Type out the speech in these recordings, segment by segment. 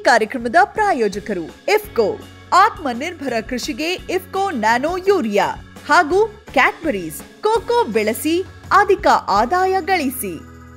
ಕಾರ್ಯಕ್ರಮದ ಪ್ರಾಯೋಜಕರು ಇಫ್ಕೋ ಆತ್ಮನಿರ್ಭರ ಕೃಷಿಗೆ ಇಫ್ಕೋ ನ್ಯಾನೋ ಯೂರಿಯಾ ಹಾಗೂ ಕ್ಯಾಡ್ಬರೀಸ್ ಕೋಕೋ ಬೆಳೆಸಿ ಅಧಿಕ ಆದಾಯ ಗಳಿಸಿ